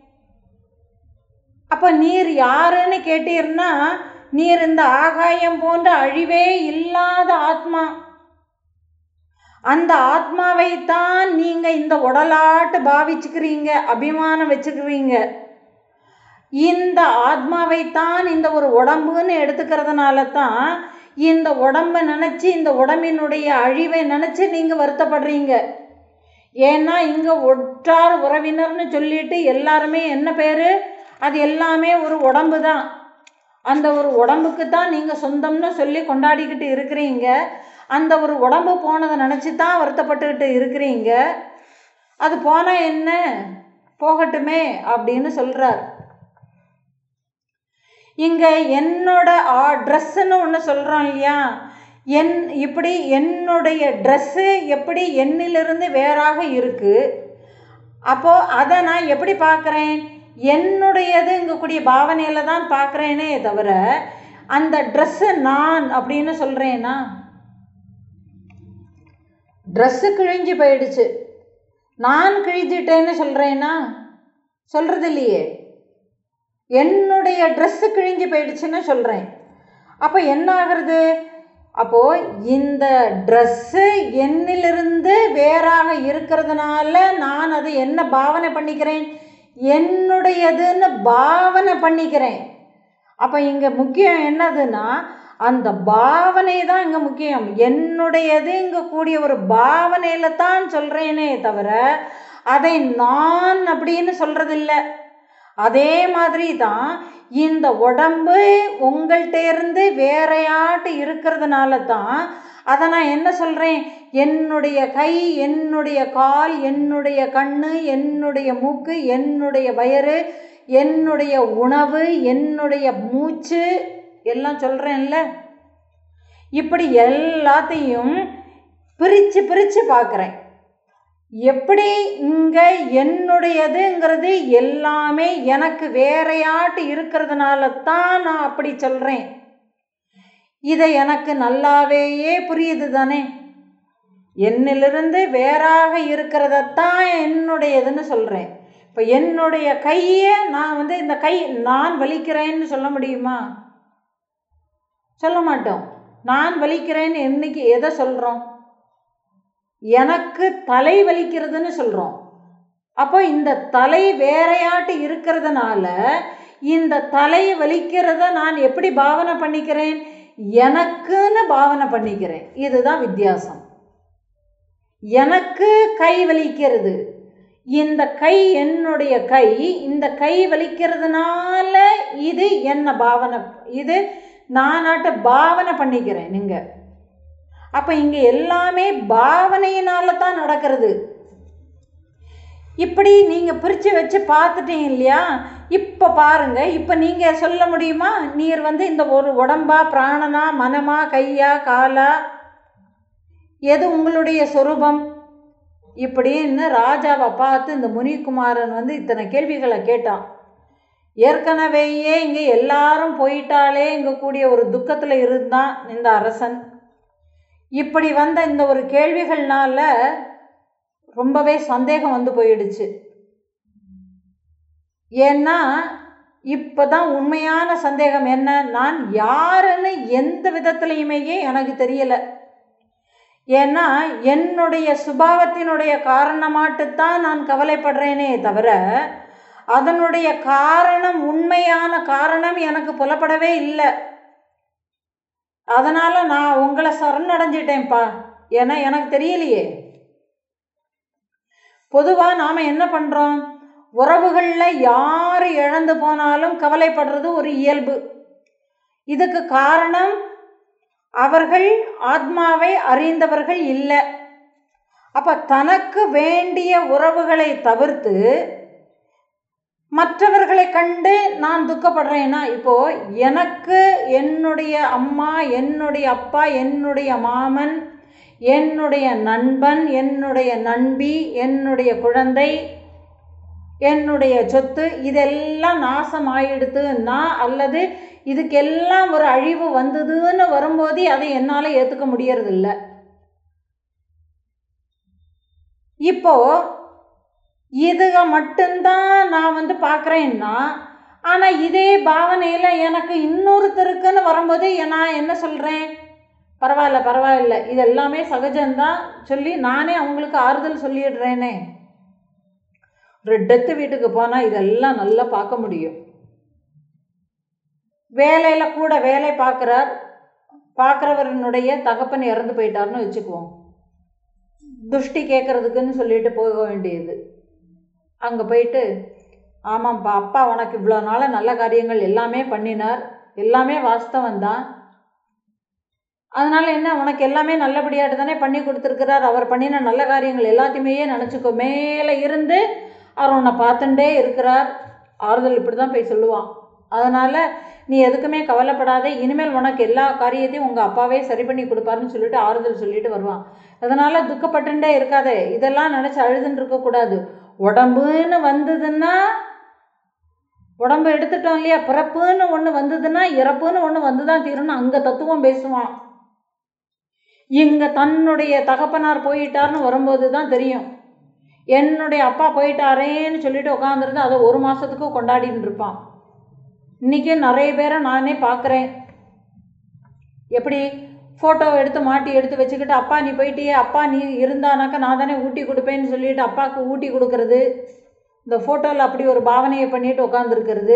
அப்போ நீர் யாருன்னு கேட்டீர்னா நீர் இந்த ஆகாயம் போன்ற அழிவே இல்லாத ஆத்மா அந்த ஆத்மாவை தான் நீங்க இந்த உடலாட்டு பாவிச்சுக்கிறீங்க அபிமானம் வச்சுக்கிறீங்க இந்த ஆத்மாவை தான் இந்த ஒரு உடம்புன்னு எடுத்துக்கிறதுனால தான் இந்த உடம்பை நினச்சி இந்த உடம்பினுடைய அழிவை நினச்சி நீங்கள் வருத்தப்படுறீங்க ஏன்னா இங்கே ஒற்றார் உறவினர்னு சொல்லிட்டு எல்லாருமே என்ன பேர் அது எல்லாமே ஒரு உடம்பு தான் அந்த ஒரு உடம்புக்கு தான் நீங்கள் சொந்தம்னு சொல்லி கொண்டாடிக்கிட்டு இருக்கிறீங்க அந்த ஒரு உடம்பு போனதை நினச்சி தான் வருத்தப்பட்டுக்கிட்டு இருக்கிறீங்க அது போனால் என்ன போகட்டுமே அப்படின்னு சொல்கிறார் இங்கே என்னோட ட்ரெஸ்ஸுன்னு ஒன்று சொல்கிறோம் இல்லையா என் இப்படி என்னுடைய ட்ரெஸ்ஸு எப்படி என்னிலிருந்து வேறாக இருக்குது அப்போது அதை நான் எப்படி பார்க்குறேன் என்னுடையதுங்கக்கூடிய பாவனையில் தான் பார்க்குறேனே தவிர அந்த ட்ரெஸ்ஸு நான் அப்படின்னு சொல்கிறேன்னா ட்ரெஸ்ஸு கிழிஞ்சு போயிடுச்சு நான் கிழிஞ்சிட்டேன்னு சொல்கிறேன்னா சொல்கிறது இல்லையே என்னுடைய ட்ரெஸ்ஸு கிழிஞ்சு போயிடுச்சுன்னு சொல்கிறேன் அப்போ என்ன ஆகுறது அப்போது இந்த ட்ரெஸ்ஸு என்னிலிருந்து வேறாக இருக்கிறதுனால நான் அது என்ன பாவனை பண்ணிக்கிறேன் என்னுடையதுன்னு பாவனை பண்ணிக்கிறேன் அப்போ இங்கே முக்கியம் என்னதுன்னா அந்த பாவனை தான் இங்கே முக்கியம் என்னுடையது இங்கே கூடிய ஒரு பாவனையில் தான் சொல்கிறேனே தவிர அதை நான் அப்படின்னு சொல்கிறதில்ல அதே மாதிரி தான் இந்த உடம்பு உங்கள்கிட்ட இருந்து வேறையாட்டு இருக்கிறதுனால தான் அதை நான் என்ன சொல்கிறேன் என்னுடைய கை என்னுடைய கால் என்னுடைய கண்ணு என்னுடைய மூக்கு என்னுடைய வயிறு என்னுடைய உணவு என்னுடைய மூச்சு எல்லாம் சொல்கிறேன்ல இப்படி எல்லாத்தையும் பிரித்து பிரித்து பார்க்குறேன் எப்படி இங்கே என்னுடையதுங்கிறது எல்லாமே எனக்கு வேறையாட்டு இருக்கிறதுனால தான் நான் அப்படி சொல்கிறேன் இதை எனக்கு நல்லாவேயே புரியுது தானே என்னிலிருந்து வேறாக இருக்கிறதத்தான் என்னுடையதுன்னு சொல்கிறேன் இப்போ என்னுடைய கையை நான் வந்து இந்த கை நான் வலிக்கிறேன்னு சொல்ல முடியுமா சொல்ல மாட்டோம் நான் வலிக்கிறேன்னு என்னைக்கு எதை சொல்கிறோம் எனக்கு தலை வலிக்கிறதுன்னு சொல்கிறோம் அப்போ இந்த தலை வேறையாட்டு இருக்கிறதுனால இந்த தலை வலிக்கிறத நான் எப்படி பாவனை பண்ணிக்கிறேன் எனக்குன்னு பாவனை பண்ணிக்கிறேன் இதுதான் வித்தியாசம் எனக்கு கை வலிக்கிறது இந்த கை என்னுடைய கை இந்த கை வலிக்கிறதுனால இது என்ன பாவனை இது நானாட்ட பாவனை பண்ணிக்கிறேன் நீங்கள் அப்போ இங்கே எல்லாமே பாவனையினால தான் நடக்கிறது இப்படி நீங்கள் பிரித்து வச்சு பார்த்துட்டீங்க இல்லையா இப்போ பாருங்க இப்போ நீங்கள் சொல்ல முடியுமா நீர் வந்து இந்த ஒரு உடம்பா பிராணனா மனமா கையா காலா எது உங்களுடைய சொரூபம் இப்படின்னு ராஜாவை பார்த்து இந்த முனிகுமாரன் வந்து இத்தனை கேள்விகளை கேட்டான் ஏற்கனவேயே இங்கே எல்லாரும் போயிட்டாலே இங்கே கூடிய ஒரு துக்கத்தில் இருந்தான் இந்த அரசன் இப்படி வந்த இந்த ஒரு கேள்விகள்னால ரொம்பவே சந்தேகம் வந்து போயிடுச்சு ஏன்னா இப்போ தான் உண்மையான சந்தேகம் என்ன நான் யாருன்னு எந்த விதத்துலையுமே எனக்கு தெரியலை ஏன்னா என்னுடைய சுபாவத்தினுடைய காரணமாட்டுத்தான் நான் கவலைப்படுறேனே தவிர அதனுடைய காரணம் உண்மையான காரணம் எனக்கு புலப்படவே இல்லை அதனால் நான் உங்களை சரணடைஞ்சிட்டேன்ப்பா ஏன்னா எனக்கு தெரியலையே பொதுவாக நாம் என்ன பண்ணுறோம் உறவுகளில் யார் இழந்து போனாலும் கவலைப்படுறது ஒரு இயல்பு இதுக்கு காரணம் அவர்கள் ஆத்மாவை அறிந்தவர்கள் இல்லை அப்போ தனக்கு வேண்டிய உறவுகளை தவிர்த்து மற்றவர்களை கண்டு நான் துக்கப்படுறேன்னா இப்போ எனக்கு என்னுடைய அம்மா என்னுடைய அப்பா என்னுடைய மாமன் என்னுடைய நண்பன் என்னுடைய நண்பி என்னுடைய குழந்தை என்னுடைய சொத்து இதெல்லாம் நாசம் ஆயிடுதுன்னா அல்லது இதுக்கெல்லாம் ஒரு அழிவு வந்ததுன்னு வரும்போது அதை என்னால் ஏற்றுக்க முடியறதில்ல இப்போ இதுக மட்டும்தான் நான் வந்து பார்க்குறேன்னா ஆனால் இதே பாவனையில் எனக்கு இன்னொருத்தருக்குன்னு வரும்போது நான் என்ன சொல்கிறேன் பரவாயில்ல பரவாயில்ல இது எல்லாமே சகஜம்தான் சொல்லி நானே அவங்களுக்கு ஆறுதல் சொல்லிடுறேனே ஒரு டெத்து வீட்டுக்கு போனால் இதெல்லாம் நல்லா பார்க்க முடியும் வேலையில் கூட வேலை பார்க்குறார் பார்க்குறவரனுடைய தகப்பன் இறந்து போயிட்டார்னு வச்சுக்குவோம் துஷ்டி கேட்குறதுக்குன்னு சொல்லிட்டு போக வேண்டியது அங்கே போயிட்டு ஆமாம்ப்பா அப்பா உனக்கு இவ்வளோ நாளாக நல்ல காரியங்கள் எல்லாமே பண்ணினார் எல்லாமே வாஸ்தவம் தான் அதனால் என்ன உனக்கு எல்லாமே நல்லபடியாட்டு தானே பண்ணி கொடுத்துருக்கிறார் அவர் பண்ணின நல்ல காரியங்கள் எல்லாத்தையுமே நினச்சிக்கோ மேலே இருந்து அவர் உன்னை பார்த்துட்டே இருக்கிறார் ஆறுதல் இப்படி தான் போய் சொல்லுவான் அதனால் நீ எதுக்குமே கவலைப்படாத இனிமேல் உனக்கு எல்லா காரியத்தையும் உங்கள் அப்பாவே சரி பண்ணி கொடுப்பாருன்னு சொல்லிட்டு ஆறுதல் சொல்லிட்டு வருவான் அதனால் துக்கப்பட்டுட்டே இருக்காதே இதெல்லாம் நினச்சி அழுதுன்னு இருக்கக்கூடாது உடம்புன்னு வந்ததுன்னா உடம்பு எடுத்துட்டோம் இல்லையா பிறப்புன்னு ஒன்று வந்ததுன்னா இறப்புன்னு ஒன்று வந்து தான் தீரணும் அங்கே தத்துவம் பேசுவான் இங்கே தன்னுடைய தகப்பனார் போயிட்டார்னு வரும்போது தான் தெரியும் என்னுடைய அப்பா போயிட்டாரேன்னு சொல்லிட்டு உட்காந்துருந்து அதை ஒரு மாதத்துக்கு கொண்டாடின்னு இருப்பான் இன்றைக்கி நிறைய பேரை நானே பார்க்குறேன் எப்படி ஃபோட்டோ எடுத்து மாட்டி எடுத்து வச்சுக்கிட்டு அப்பா நீ போயிட்டியே அப்பா நீ இருந்தானாக்கா நான் தானே ஊட்டி கொடுப்பேன்னு சொல்லிட்டு அப்பாவுக்கு ஊட்டி கொடுக்கறது இந்த ஃபோட்டோவில் அப்படி ஒரு பாவனையை பண்ணிட்டு உட்காந்துருக்கிறது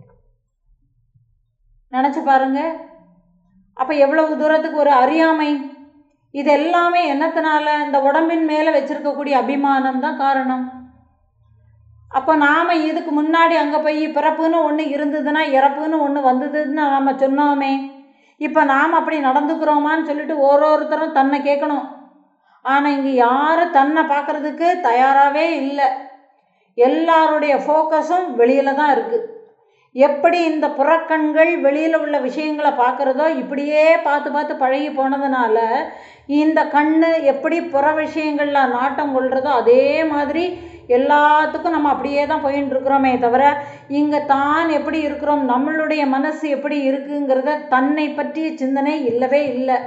நினச்சி பாருங்க அப்போ எவ்வளவு தூரத்துக்கு ஒரு அறியாமை இது எல்லாமே என்னத்தினால இந்த உடம்பின் மேலே வச்சிருக்கக்கூடிய அபிமானம் தான் காரணம் அப்போ நாம் இதுக்கு முன்னாடி அங்கே போய் பிறப்புன்னு ஒன்று இருந்ததுன்னா இறப்புன்னு ஒன்று வந்ததுன்னு நாம் சொன்னோமே இப்போ நாம் அப்படி நடந்துக்கிறோமான்னு சொல்லிட்டு ஒரு ஒருத்தரும் தன்னை கேட்கணும் ஆனால் இங்கே யாரும் தன்னை பார்க்குறதுக்கு தயாராகவே இல்லை எல்லாருடைய ஃபோக்கஸும் வெளியில் தான் இருக்குது எப்படி இந்த புறக்கண்கள் வெளியில் உள்ள விஷயங்களை பார்க்குறதோ இப்படியே பார்த்து பார்த்து பழகி போனதுனால இந்த கண் எப்படி புற விஷயங்களில் நாட்டம் கொள்கிறதோ அதே மாதிரி எல்லாத்துக்கும் நம்ம அப்படியே தான் போயின்னு இருக்கிறோமே தவிர இங்கே தான் எப்படி இருக்கிறோம் நம்மளுடைய மனசு எப்படி இருக்குங்கிறத தன்னை பற்றிய சிந்தனை இல்லவே இல்லை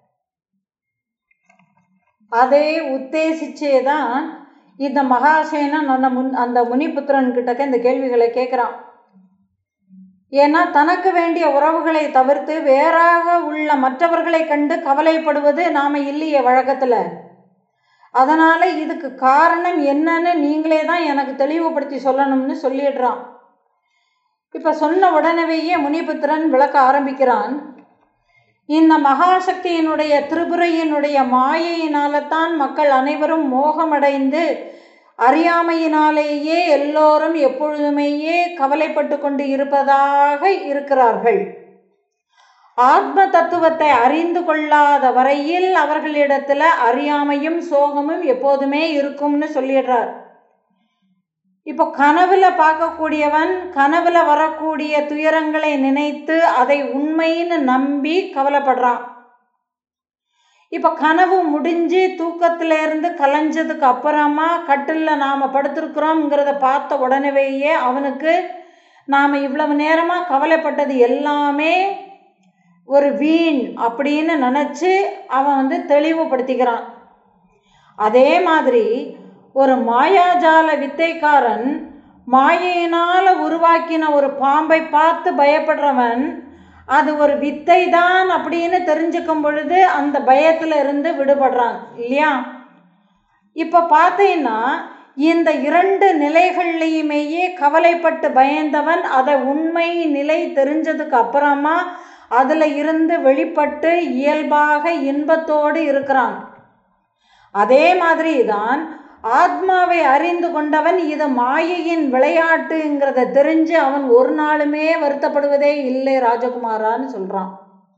அதை உத்தேசிச்சே தான் இந்த மகாசேனன் அந்த முன் அந்த முனிபுத்திரன் கிட்டக்க இந்த கேள்விகளை கேட்குறான் ஏன்னா தனக்கு வேண்டிய உறவுகளை தவிர்த்து வேறாக உள்ள மற்றவர்களை கண்டு கவலைப்படுவது நாம் இல்லையே வழக்கத்தில் அதனால் இதுக்கு காரணம் என்னன்னு நீங்களே தான் எனக்கு தெளிவுபடுத்தி சொல்லணும்னு சொல்லிடுறான் இப்போ சொன்ன உடனேயே முனிபுத்திரன் விளக்க ஆரம்பிக்கிறான் இந்த மகாசக்தியினுடைய திரிபுரையினுடைய மாயையினால தான் மக்கள் அனைவரும் மோகமடைந்து அறியாமையினாலேயே எல்லோரும் எப்பொழுதுமேயே கவலைப்பட்டு கொண்டு இருப்பதாக இருக்கிறார்கள் ஆத்ம தத்துவத்தை அறிந்து கொள்ளாத வரையில் அவர்களிடத்துல அறியாமையும் சோகமும் எப்போதுமே இருக்கும்னு சொல்லிடுறார் இப்போ கனவுல பார்க்கக்கூடியவன் கனவுல வரக்கூடிய துயரங்களை நினைத்து அதை உண்மைன்னு நம்பி கவலைப்படுறான் இப்போ கனவு முடிஞ்சு தூக்கத்துல இருந்து கலைஞ்சதுக்கு அப்புறமா கட்டிலில் நாம் படுத்திருக்கிறோங்கிறத பார்த்த உடனேயே அவனுக்கு நாம் இவ்வளவு நேரமாக கவலைப்பட்டது எல்லாமே ஒரு வீண் அப்படின்னு நினச்சி அவன் வந்து தெளிவுபடுத்திக்கிறான் அதே மாதிரி ஒரு மாயாஜால வித்தைக்காரன் மாயையினால் உருவாக்கின ஒரு பாம்பை பார்த்து பயப்படுறவன் அது ஒரு வித்தை தான் அப்படின்னு தெரிஞ்சுக்கும் பொழுது அந்த பயத்தில் இருந்து விடுபடுறான் இல்லையா இப்போ பார்த்தீங்கன்னா இந்த இரண்டு நிலைகள்லையுமேயே கவலைப்பட்டு பயந்தவன் அதை உண்மை நிலை தெரிஞ்சதுக்கு அப்புறமா அதில் இருந்து வெளிப்பட்டு இயல்பாக இன்பத்தோடு இருக்கிறான் அதே மாதிரி தான் ஆத்மாவை அறிந்து கொண்டவன் இது மாயையின் விளையாட்டுங்கிறத தெரிஞ்சு அவன் ஒரு நாளுமே வருத்தப்படுவதே இல்லை ராஜகுமாரான்னு சொல்றான்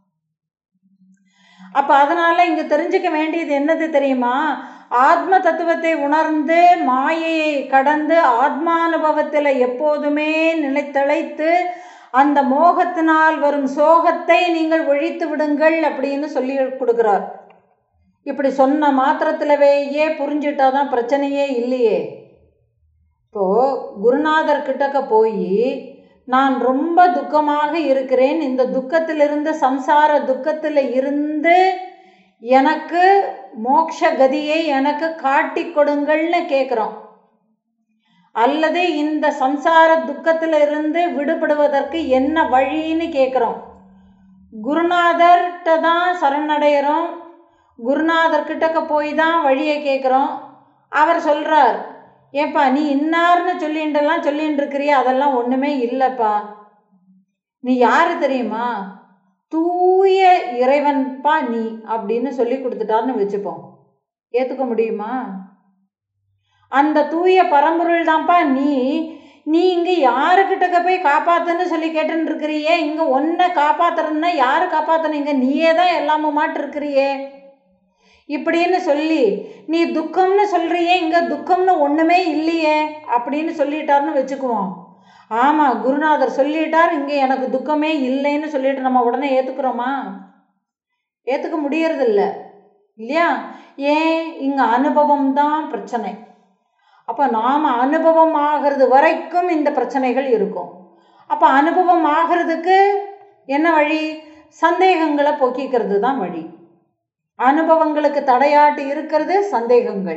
அப்ப அதனால இங்க தெரிஞ்சுக்க வேண்டியது என்னது தெரியுமா ஆத்ம தத்துவத்தை உணர்ந்து மாயையை கடந்து ஆத்மானுபவத்தில் எப்போதுமே நிலைத்தழைத்து அந்த மோகத்தினால் வரும் சோகத்தை நீங்கள் ஒழித்து விடுங்கள் அப்படின்னு சொல்லி கொடுக்குறார் இப்படி சொன்ன மாத்திரத்திலவேயே புரிஞ்சிட்டாதான் பிரச்சனையே இல்லையே இப்போ குருநாதர் கிட்டக்க போய் நான் ரொம்ப துக்கமாக இருக்கிறேன் இந்த துக்கத்திலிருந்து சம்சார துக்கத்தில் இருந்து எனக்கு மோட்ச கதியை எனக்கு காட்டி கொடுங்கள்னு கேட்குறோம் அல்லது இந்த சம்சார துக்கத்தில் இருந்து விடுபடுவதற்கு என்ன வழின்னு கேட்குறோம் குருநாதர்கிட்ட தான் சரணடைகிறோம் குருநாதர் கிட்டக்க போய் தான் வழியை கேட்குறோம் அவர் சொல்கிறார் ஏப்பா நீ இன்னார்னு சொல்லின்றெல்லாம் சொல்லின்னு இருக்கிறிய அதெல்லாம் ஒன்றுமே இல்லைப்பா நீ யார் தெரியுமா தூய இறைவன்பா நீ அப்படின்னு சொல்லி கொடுத்துட்டான்னு வச்சுப்போம் ஏற்றுக்க முடியுமா அந்த தூய பரம்பொருள் தான்ப்பா நீ நீ இங்கே யாருக்கிட்டக்க போய் காப்பாத்துன்னு சொல்லி கேட்டுன்னு இருக்கிறியே இங்கே ஒன்றை காப்பாத்துறதுன்னா யார் காப்பாத்துனீங்க நீயே தான் எல்லாமே மாட்டு இருக்கிறியே இப்படின்னு சொல்லி நீ துக்கம்னு சொல்றியே இங்கே துக்கம்னு ஒன்றுமே இல்லையே அப்படின்னு சொல்லிட்டாருன்னு வச்சுக்குவோம் ஆமாம் குருநாதர் சொல்லிட்டார் இங்கே எனக்கு துக்கமே இல்லைன்னு சொல்லிட்டு நம்ம உடனே ஏற்றுக்குறோமா ஏற்றுக்க முடியறதில்ல இல்லையா ஏன் இங்கே அனுபவம் தான் பிரச்சனை அப்போ நாம் அனுபவம் ஆகிறது வரைக்கும் இந்த பிரச்சனைகள் இருக்கும் அப்போ அனுபவம் ஆகிறதுக்கு என்ன வழி சந்தேகங்களை போக்கிக்கிறது தான் வழி அனுபவங்களுக்கு தடையாட்டு இருக்கிறது சந்தேகங்கள்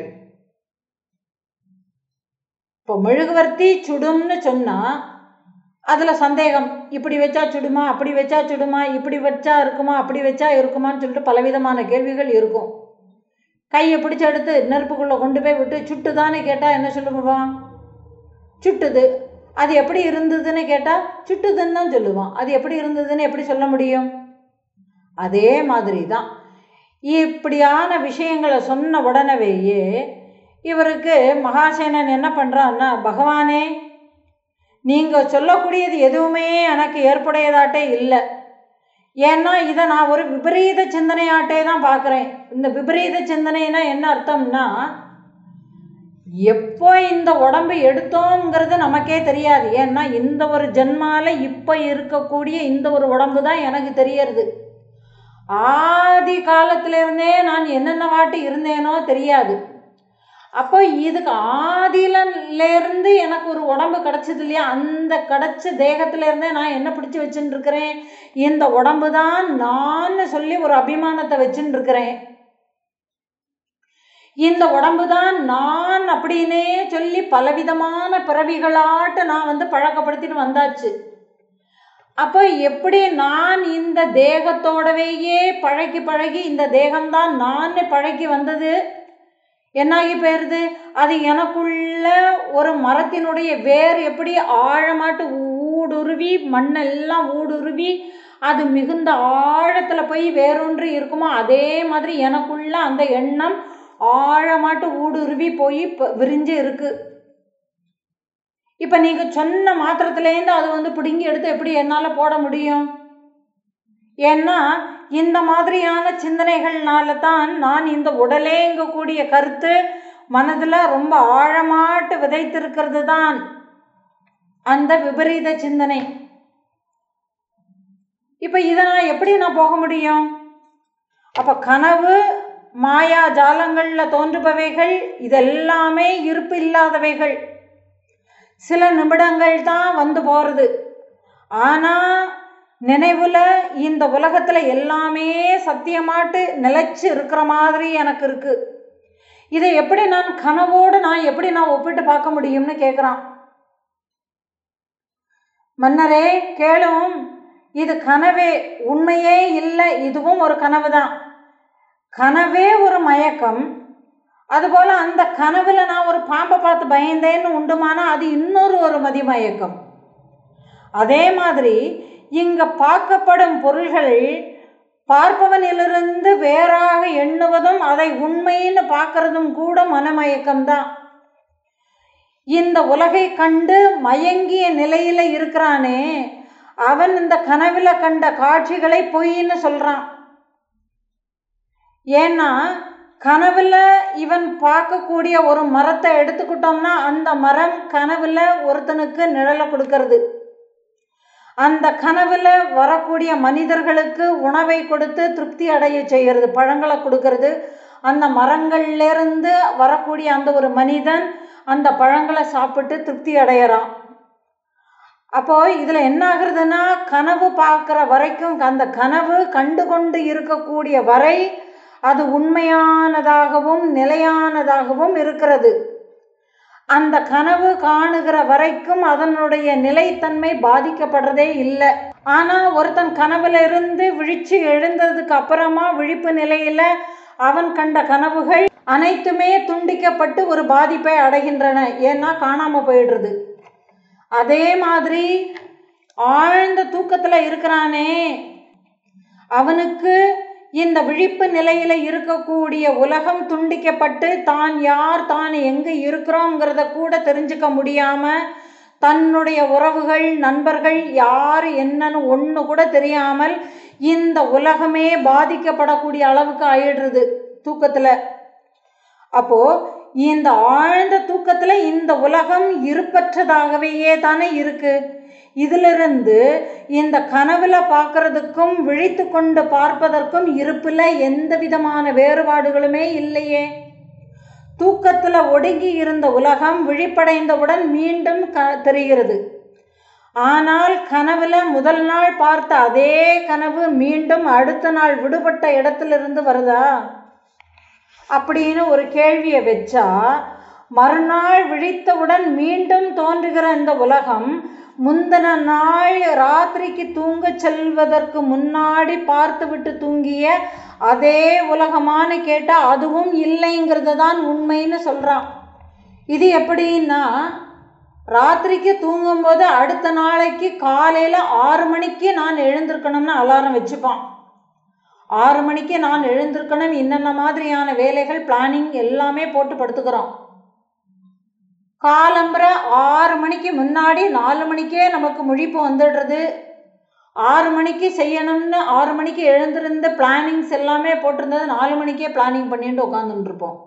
இப்போ மெழுகுவர்த்தி சுடும்னு சொன்னால் அதில் சந்தேகம் இப்படி வச்சா சுடுமா அப்படி வச்சா சுடுமா இப்படி வச்சா இருக்குமா அப்படி வச்சா இருக்குமான்னு சொல்லிட்டு பலவிதமான கேள்விகள் இருக்கும் கையை பிடிச்சி எடுத்து நெருப்புக்குள்ளே கொண்டு போய் விட்டு சுட்டு தானே கேட்டால் என்ன சொல்லுவான் சுட்டுது அது எப்படி இருந்ததுன்னு கேட்டால் சுட்டுதுன்னு தான் சொல்லுவான் அது எப்படி இருந்ததுன்னு எப்படி சொல்ல முடியும் அதே மாதிரி தான் இப்படியான விஷயங்களை சொன்ன உடனேயே இவருக்கு மகாசேனன் என்ன பண்ணுறான்னா பகவானே நீங்கள் சொல்லக்கூடியது எதுவுமே எனக்கு ஏற்புடையதாட்டே இல்லை ஏன்னா இதை நான் ஒரு விபரீத சிந்தனையாட்டே தான் பார்க்குறேன் இந்த விபரீத சிந்தனைனா என்ன அர்த்தம்னா எப்போ இந்த உடம்பு எடுத்தோங்கிறது நமக்கே தெரியாது ஏன்னா இந்த ஒரு ஜென்மால இப்போ இருக்கக்கூடிய இந்த ஒரு உடம்பு தான் எனக்கு தெரியறது ஆதி காலத்திலிருந்தே நான் என்னென்ன வாட்டி இருந்தேனோ தெரியாது அப்போ இதுக்கு ஆதியிலேருந்து எனக்கு ஒரு உடம்பு கிடச்சது இல்லையா அந்த கிடச்ச தேகத்திலேருந்தே நான் என்ன பிடிச்சி வச்சுட்டு இருக்கிறேன் இந்த உடம்பு தான் நான் சொல்லி ஒரு அபிமானத்தை வச்சுட்டு இருக்கிறேன் இந்த உடம்பு தான் நான் அப்படின்னே சொல்லி பலவிதமான பிறவிகளாட்ட நான் வந்து பழக்கப்படுத்திட்டு வந்தாச்சு அப்போ எப்படி நான் இந்த தேகத்தோடவேயே பழகி பழகி இந்த தேகம்தான் நான் பழகி வந்தது என்னாகி போயிருது அது எனக்குள்ள ஒரு மரத்தினுடைய வேர் எப்படி ஆழமாட்டு ஊடுருவி மண்ணெல்லாம் ஊடுருவி அது மிகுந்த ஆழத்தில் போய் வேறொன்று இருக்குமோ அதே மாதிரி எனக்குள்ள அந்த எண்ணம் ஆழமாட்டு ஊடுருவி போய் இப்போ விரிஞ்சு இருக்கு இப்போ நீங்கள் சொன்ன மாத்திரத்துலேருந்து அது வந்து பிடுங்கி எடுத்து எப்படி என்னால் போட முடியும் ஏன்னா இந்த மாதிரியான சிந்தனைகள்னால தான் நான் இந்த உடலேங்கக்கூடிய கருத்து மனதில் ரொம்ப ஆழமாட்டு விதைத்திருக்கிறது தான் அந்த விபரீத சிந்தனை இப்போ இதை நான் எப்படி நான் போக முடியும் அப்போ கனவு மாயா ஜாலங்களில் தோன்றுபவைகள் இதெல்லாமே இருப்பு இல்லாதவைகள் சில நிமிடங்கள் தான் வந்து போகிறது ஆனால் நினைவில் இந்த உலகத்தில் எல்லாமே சத்தியமாட்டு நிலைச்சு இருக்கிற மாதிரி எனக்கு இருக்குது இதை எப்படி நான் கனவோடு நான் எப்படி நான் ஒப்பிட்டு பார்க்க முடியும்னு கேட்குறான் மன்னரே கேளும் இது கனவே உண்மையே இல்லை இதுவும் ஒரு கனவு தான் கனவே ஒரு மயக்கம் அதுபோல் அந்த கனவில் நான் ஒரு பாம்பை பார்த்து பயந்தேன்னு உண்டுமானா அது இன்னொரு ஒரு மதிமயக்கம் அதே மாதிரி இங்கே பார்க்கப்படும் பொருள்கள் பார்ப்பவனிலிருந்து வேறாக எண்ணுவதும் அதை உண்மைன்னு பார்க்கறதும் கூட மனமயக்கம்தான் இந்த உலகை கண்டு மயங்கிய நிலையில இருக்கிறானே அவன் இந்த கனவுல கண்ட காட்சிகளை பொய்ன்னு சொல்றான் ஏன்னா கனவுல இவன் பார்க்கக்கூடிய ஒரு மரத்தை எடுத்துக்கிட்டோம்னா அந்த மரம் கனவுல ஒருத்தனுக்கு நிழலை கொடுக்கறது அந்த கனவுல வரக்கூடிய மனிதர்களுக்கு உணவை கொடுத்து திருப்தி அடைய செய்கிறது பழங்களை கொடுக்கறது அந்த மரங்கள்லேருந்து வரக்கூடிய அந்த ஒரு மனிதன் அந்த பழங்களை சாப்பிட்டு திருப்தி அடையிறான் அப்போ இதுல என்ன ஆகுறதுன்னா கனவு பார்க்குற வரைக்கும் அந்த கனவு கண்டு கொண்டு இருக்கக்கூடிய வரை அது உண்மையானதாகவும் நிலையானதாகவும் இருக்கிறது அந்த கனவு காணுகிற வரைக்கும் அதனுடைய நிலைத்தன்மை பாதிக்கப்படுறதே இல்லை ஆனா ஒருத்தன் கனவுல இருந்து விழிச்சு எழுந்ததுக்கு அப்புறமா விழிப்பு நிலையில அவன் கண்ட கனவுகள் அனைத்துமே துண்டிக்கப்பட்டு ஒரு பாதிப்பை அடைகின்றன ஏன்னா காணாம போயிடுறது அதே மாதிரி ஆழ்ந்த தூக்கத்துல இருக்கிறானே அவனுக்கு இந்த விழிப்பு நிலையில இருக்கக்கூடிய உலகம் துண்டிக்கப்பட்டு தான் யார் தான் எங்க இருக்கிறோங்கிறத கூட தெரிஞ்சுக்க முடியாம தன்னுடைய உறவுகள் நண்பர்கள் யார் என்னன்னு ஒன்று கூட தெரியாமல் இந்த உலகமே பாதிக்கப்படக்கூடிய அளவுக்கு ஆயிடுறது தூக்கத்துல அப்போ இந்த ஆழ்ந்த தூக்கத்துல இந்த உலகம் இருப்பற்றதாகவே தானே இருக்கு இதிலிருந்து இந்த கனவுல பார்க்கறதுக்கும் விழித்து கொண்டு பார்ப்பதற்கும் இருப்புல எந்த விதமான வேறுபாடுகளுமே இல்லையே தூக்கத்துல ஒடுங்கி இருந்த உலகம் விழிப்படைந்தவுடன் மீண்டும் க தெரிகிறது ஆனால் கனவுல முதல் நாள் பார்த்த அதே கனவு மீண்டும் அடுத்த நாள் விடுபட்ட இடத்திலிருந்து வருதா அப்படின்னு ஒரு கேள்வியை வச்சா மறுநாள் விழித்தவுடன் மீண்டும் தோன்றுகிற இந்த உலகம் முந்தின நாள் ராத்திரிக்கு தூங்க செல்வதற்கு முன்னாடி பார்த்து விட்டு தூங்கிய அதே உலகமானு கேட்டால் அதுவும் இல்லைங்கிறது தான் உண்மைன்னு சொல்கிறான் இது எப்படின்னா ராத்திரிக்கு தூங்கும்போது அடுத்த நாளைக்கு காலையில் ஆறு மணிக்கு நான் எழுந்திருக்கணும்னு அலாரம் வச்சுப்பான் ஆறு மணிக்கு நான் எழுந்திருக்கணும் என்னென்ன மாதிரியான வேலைகள் பிளானிங் எல்லாமே போட்டு படுத்துக்கிறோம் காலம்புற ஆறு மணிக்கு முன்னாடி நாலு மணிக்கே நமக்கு முழிப்பு வந்துடுறது ஆறு மணிக்கு செய்யணும்னு ஆறு மணிக்கு எழுந்திருந்து பிளானிங்ஸ் எல்லாமே போட்டிருந்தது நாலு மணிக்கே பிளானிங் பண்ணிட்டு உட்காந்துட்டு இருப்போம்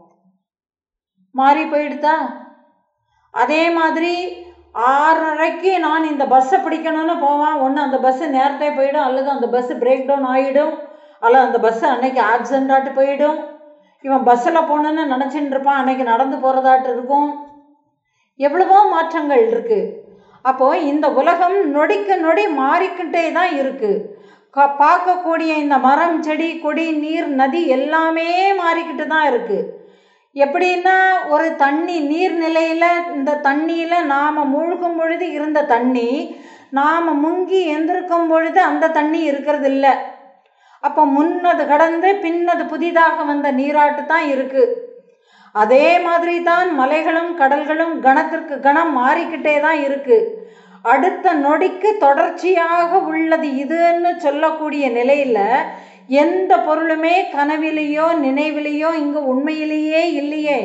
மாறி போயிடுதா அதே மாதிரி ஆறரைக்கு நான் இந்த பஸ்ஸை பிடிக்கணும்னு போவேன் ஒன்று அந்த பஸ்ஸு நேரத்தே போயிடும் அல்லது அந்த பஸ்ஸு பிரேக் டவுன் ஆகிடும் அல்லது அந்த பஸ்ஸு அன்னைக்கு ஆக்சிடென்டாட்டு போயிடும் இவன் பஸ்ஸில் போகணுன்னு நினச்சிட்டு இருப்பான் அன்னைக்கு நடந்து போகிறதாட்டு இருக்கும் எவ்வளவோ மாற்றங்கள் இருக்குது அப்போது இந்த உலகம் நொடிக்கு நொடி மாறிக்கிட்டே தான் இருக்குது க பார்க்கக்கூடிய இந்த மரம் செடி கொடி நீர் நதி எல்லாமே மாறிக்கிட்டு தான் இருக்குது எப்படின்னா ஒரு தண்ணி நீர்நிலையில் இந்த தண்ணியில் நாம் மூழ்கும் பொழுது இருந்த தண்ணி நாம் முங்கி எந்திருக்கும் பொழுது அந்த தண்ணி இருக்கிறது இல்லை அப்போ முன்னது கடந்து பின்னது புதிதாக வந்த நீராட்டு தான் இருக்குது அதே மாதிரி தான் மலைகளும் கடல்களும் கணத்திற்கு கணம் மாறிக்கிட்டே தான் இருக்கு அடுத்த நொடிக்கு தொடர்ச்சியாக உள்ளது இதுன்னு சொல்லக்கூடிய நிலையில எந்த பொருளுமே கனவிலேயோ நினைவிலேயோ இங்கு உண்மையிலேயே இல்லையே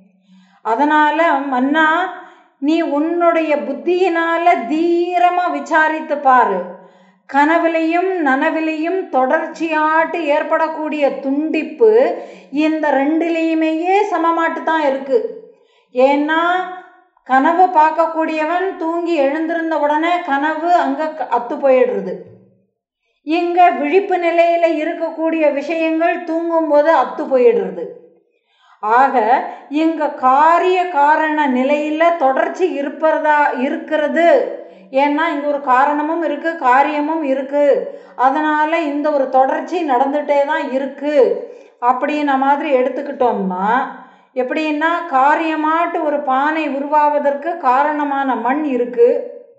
அதனால மன்னா நீ உன்னுடைய புத்தியினால தீரமா விசாரித்து பாரு கனவிலையும் நனவிலையும் தொடர்ச்சியாட்டு ஏற்படக்கூடிய துண்டிப்பு இந்த ரெண்டுலேயுமேயே சமமாட்டு தான் இருக்கு ஏன்னா கனவு பார்க்கக்கூடியவன் தூங்கி எழுந்திருந்த உடனே கனவு அங்கே அத்து போயிடுறது இங்கே விழிப்பு நிலையில் இருக்கக்கூடிய விஷயங்கள் தூங்கும்போது அத்து போயிடுறது ஆக இங்க காரிய காரண நிலையில தொடர்ச்சி இருப்பதா இருக்கிறது ஏன்னா இங்க ஒரு காரணமும் இருக்கு காரியமும் இருக்கு அதனால இந்த ஒரு தொடர்ச்சி நடந்துட்டே தான் இருக்கு அப்படின்ன மாதிரி எடுத்துக்கிட்டோம்னா எப்படின்னா காரியமாட்டு ஒரு பானை உருவாவதற்கு காரணமான மண் இருக்கு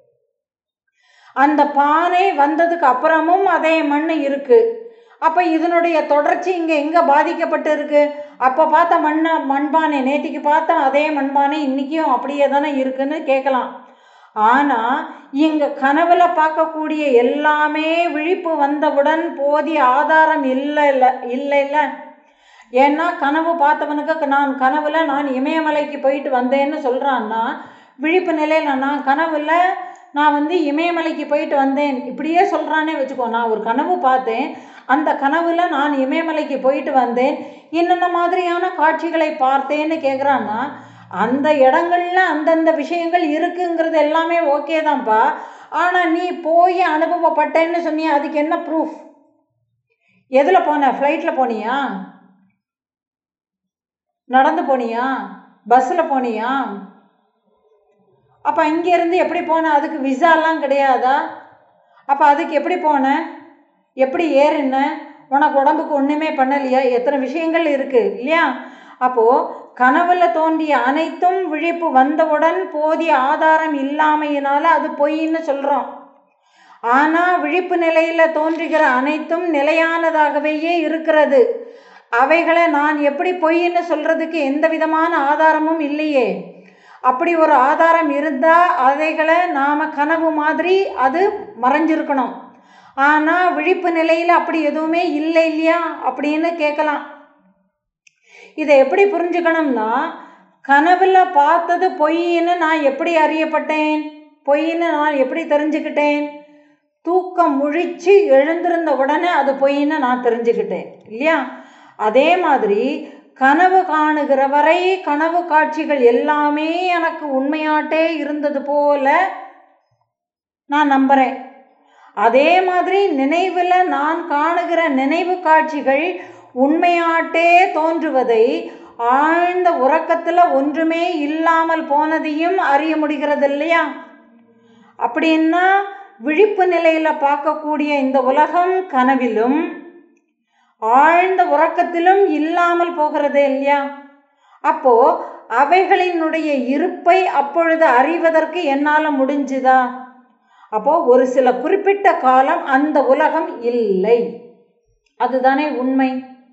அந்த பானை வந்ததுக்கு அப்புறமும் அதே மண் இருக்கு அப்போ இதனுடைய தொடர்ச்சி இங்கே எங்கே பாதிக்கப்பட்டு இருக்கு அப்போ பார்த்த மண்ணை மண்பானை நேத்திக்கு பார்த்த அதே மண்பானை இன்றைக்கும் அப்படியே தானே இருக்குன்னு கேட்கலாம் ஆனால் இங்கே கனவுல பார்க்கக்கூடிய எல்லாமே விழிப்பு வந்தவுடன் போதிய ஆதாரம் இல்லை இல்லை இல்லை இல்லை ஏன்னா கனவு பார்த்தவனுக்கு நான் கனவுல நான் இமயமலைக்கு போயிட்டு வந்தேன்னு சொல்கிறான்னா விழிப்பு நிலையில் நான் கனவுல நான் வந்து இமயமலைக்கு போயிட்டு வந்தேன் இப்படியே சொல்கிறானே வச்சுக்கோ நான் ஒரு கனவு பார்த்தேன் அந்த கனவுல நான் இமயமலைக்கு போயிட்டு வந்தேன் என்னென்ன மாதிரியான காட்சிகளை பார்த்தேன்னு கேட்குறான்னா அந்த இடங்கள்ல அந்தந்த விஷயங்கள் இருக்குங்கிறது எல்லாமே ஓகே தான்ப்பா ஆனால் நீ போய் அனுபவப்பட்டேன்னு சொன்னியா அதுக்கு என்ன ப்ரூஃப் எதில் போன ஃப்ளைட்டில் போனியா நடந்து போனியா பஸ்ஸில் போனியா அப்போ இங்கேருந்து எப்படி போன அதுக்கு விசாலாம் கிடையாதா அப்போ அதுக்கு எப்படி போன எப்படி ஏறின உனக்கு உடம்புக்கு ஒன்றுமே பண்ணலையா எத்தனை விஷயங்கள் இருக்குது இல்லையா அப்போது கனவுல தோன்றிய அனைத்தும் விழிப்பு வந்தவுடன் போதிய ஆதாரம் இல்லாமையினால அது பொய்ன்னு சொல்கிறோம் ஆனால் விழிப்பு நிலையில் தோன்றுகிற அனைத்தும் நிலையானதாகவே இருக்கிறது அவைகளை நான் எப்படி பொய்ன்னு சொல்கிறதுக்கு எந்த விதமான ஆதாரமும் இல்லையே அப்படி ஒரு ஆதாரம் இருந்தால் அவைகளை நாம் கனவு மாதிரி அது மறைஞ்சிருக்கணும் ஆனால் விழிப்பு நிலையில் அப்படி எதுவுமே இல்லை இல்லையா அப்படின்னு கேட்கலாம் இதை எப்படி புரிஞ்சுக்கணும்னா கனவுல பார்த்தது பொய்ன்னு நான் எப்படி அறியப்பட்டேன் பொய்ன்னு நான் எப்படி தெரிஞ்சுக்கிட்டேன் தூக்கம் முழிச்சு எழுந்திருந்த உடனே அது பொய்ன்னு நான் தெரிஞ்சுக்கிட்டேன் இல்லையா அதே மாதிரி கனவு காணுகிற வரை கனவு காட்சிகள் எல்லாமே எனக்கு உண்மையாட்டே இருந்தது போல நான் நம்புகிறேன் அதே மாதிரி நினைவில் நான் காணுகிற நினைவு காட்சிகள் உண்மையாட்டே தோன்றுவதை ஆழ்ந்த உறக்கத்தில் ஒன்றுமே இல்லாமல் போனதையும் அறிய முடிகிறது இல்லையா அப்படின்னா விழிப்பு நிலையில் பார்க்கக்கூடிய இந்த உலகம் கனவிலும் ஆழ்ந்த உறக்கத்திலும் இல்லாமல் போகிறது இல்லையா அப்போ அவைகளினுடைய இருப்பை அப்பொழுது அறிவதற்கு என்னால் முடிஞ்சுதா அப்போ ஒரு சில குறிப்பிட்ட காலம் அந்த உலகம் இல்லை அதுதானே உண்மை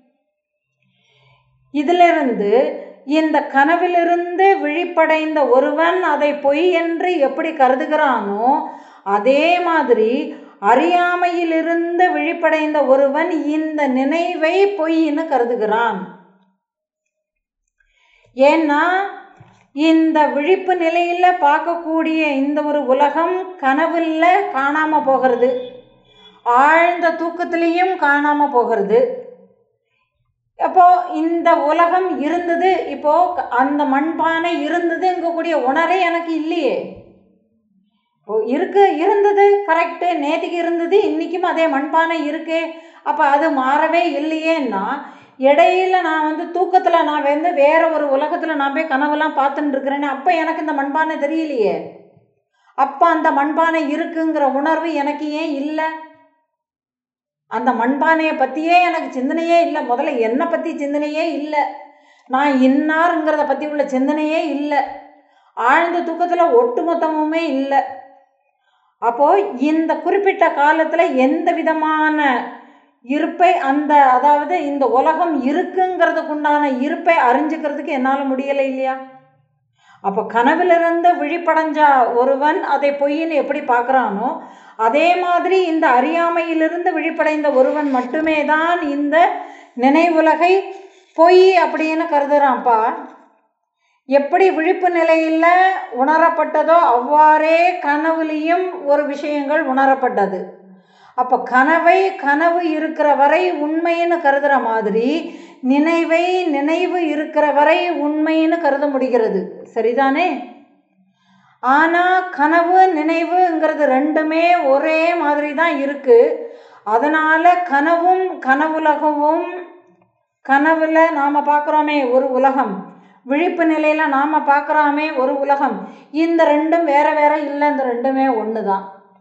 இதிலிருந்து இந்த கனவிலிருந்து விழிப்படைந்த ஒருவன் அதை பொய் என்று எப்படி கருதுகிறானோ அதே மாதிரி அறியாமையிலிருந்து விழிப்படைந்த ஒருவன் இந்த நினைவை பொய்ன்னு கருதுகிறான் ஏன்னா இந்த விழிப்பு நிலையில் பார்க்கக்கூடிய இந்த ஒரு உலகம் கனவுல காணாம போகிறது ஆழ்ந்த தூக்கத்திலையும் காணாம போகிறது அப்போ இந்த உலகம் இருந்தது இப்போ அந்த மண்பானை இருந்ததுங்கக்கூடிய உணரே எனக்கு இல்லையே ஓ இருக்கு இருந்தது கரெக்டு நேற்றுக்கு இருந்தது இன்றைக்கும் அதே மண்பானை இருக்கு அப்போ அது மாறவே இல்லையேன்னா இடையில நான் வந்து தூக்கத்தில் நான் வந்து வேற ஒரு உலகத்தில் நான் போய் கனவெல்லாம் பார்த்துட்டு இருக்கிறேன்னு அப்போ எனக்கு இந்த மண்பானை தெரியலையே அப்போ அந்த மண்பானை இருக்குங்கிற உணர்வு எனக்கு ஏன் இல்லை அந்த மண்பானையை பற்றியே எனக்கு சிந்தனையே இல்லை முதல்ல என்னை பற்றி சிந்தனையே இல்லை நான் இன்னாருங்கிறத பற்றி உள்ள சிந்தனையே இல்லை ஆழ்ந்த தூக்கத்தில் ஒட்டுமொத்தமுமே இல்லை அப்போது இந்த குறிப்பிட்ட காலத்தில் எந்த விதமான இருப்பை அந்த அதாவது இந்த உலகம் இருக்குங்கிறதுக்கு உண்டான இருப்பை அறிஞ்சுக்கிறதுக்கு என்னால் முடியலை இல்லையா அப்போ கனவிலிருந்து விழிப்படைஞ்சா ஒருவன் அதை பொய்ன்னு எப்படி பார்க்குறானோ அதே மாதிரி இந்த அறியாமையிலிருந்து விழிப்படைந்த ஒருவன் மட்டுமே தான் இந்த நினைவுலகை பொய் அப்படின்னு கருதுறான்ப்பா எப்படி விழிப்பு நிலையில் உணரப்பட்டதோ அவ்வாறே கனவுலேயும் ஒரு விஷயங்கள் உணரப்பட்டது அப்போ கனவை கனவு இருக்கிற வரை உண்மைன்னு கருதுகிற மாதிரி நினைவை நினைவு இருக்கிற வரை உண்மைன்னு கருத முடிகிறது சரிதானே ஆனால் கனவு நினைவுங்கிறது ரெண்டுமே ஒரே மாதிரி தான் இருக்குது அதனால் கனவும் கனவுலகவும் கனவுல நாம் பார்க்குறோமே ஒரு உலகம் விழிப்பு நிலையில் நாம் பார்க்குறோமே ஒரு உலகம் இந்த ரெண்டும் வேற வேற இல்லை இந்த ரெண்டுமே ஒன்று தான்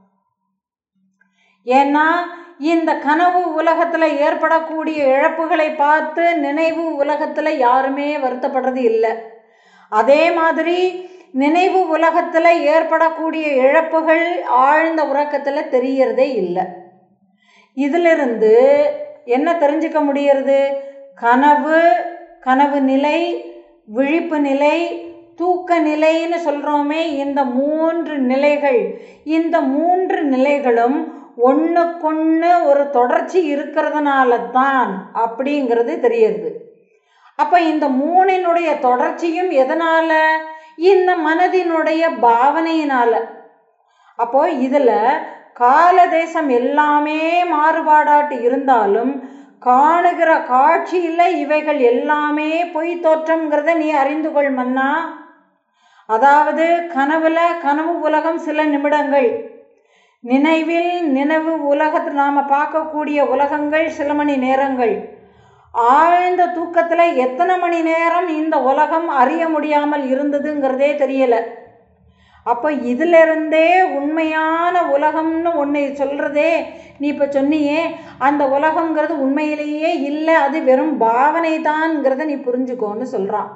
ஏன்னா இந்த கனவு உலகத்தில் ஏற்படக்கூடிய இழப்புகளை பார்த்து நினைவு உலகத்தில் யாருமே வருத்தப்படுறது இல்லை அதே மாதிரி நினைவு உலகத்தில் ஏற்படக்கூடிய இழப்புகள் ஆழ்ந்த உறக்கத்தில் தெரியறதே இல்லை இதிலிருந்து என்ன தெரிஞ்சுக்க முடியறது கனவு கனவு நிலை விழிப்பு நிலை தூக்க நிலைன்னு சொல்கிறோமே இந்த மூன்று நிலைகள் இந்த மூன்று நிலைகளும் ஒன்றுக்கொன்று ஒரு தொடர்ச்சி இருக்கிறதுனால தான் அப்படிங்கிறது தெரியுது அப்போ இந்த மூணினுடைய தொடர்ச்சியும் எதனால் இந்த மனதினுடைய பாவனையினால் அப்போ இதில் கால தேசம் எல்லாமே மாறுபாடாட்டு இருந்தாலும் காணுகிற காட்சியில் இவைகள் எல்லாமே பொய் தோற்றம்ங்கிறத நீ அறிந்து கொள் மன்னா அதாவது கனவுல கனவு உலகம் சில நிமிடங்கள் நினைவில் நினைவு உலகத்தில் நாம் பார்க்கக்கூடிய உலகங்கள் சில மணி நேரங்கள் ஆழ்ந்த தூக்கத்தில் எத்தனை மணி நேரம் இந்த உலகம் அறிய முடியாமல் இருந்ததுங்கிறதே தெரியலை அப்போ இதிலிருந்தே உண்மையான உலகம்னு ஒன்று சொல்கிறதே நீ இப்போ சொன்னியே அந்த உலகங்கிறது உண்மையிலேயே இல்லை அது வெறும் பாவனை தான்ங்கிறத நீ புரிஞ்சுக்கோன்னு சொல்கிறான்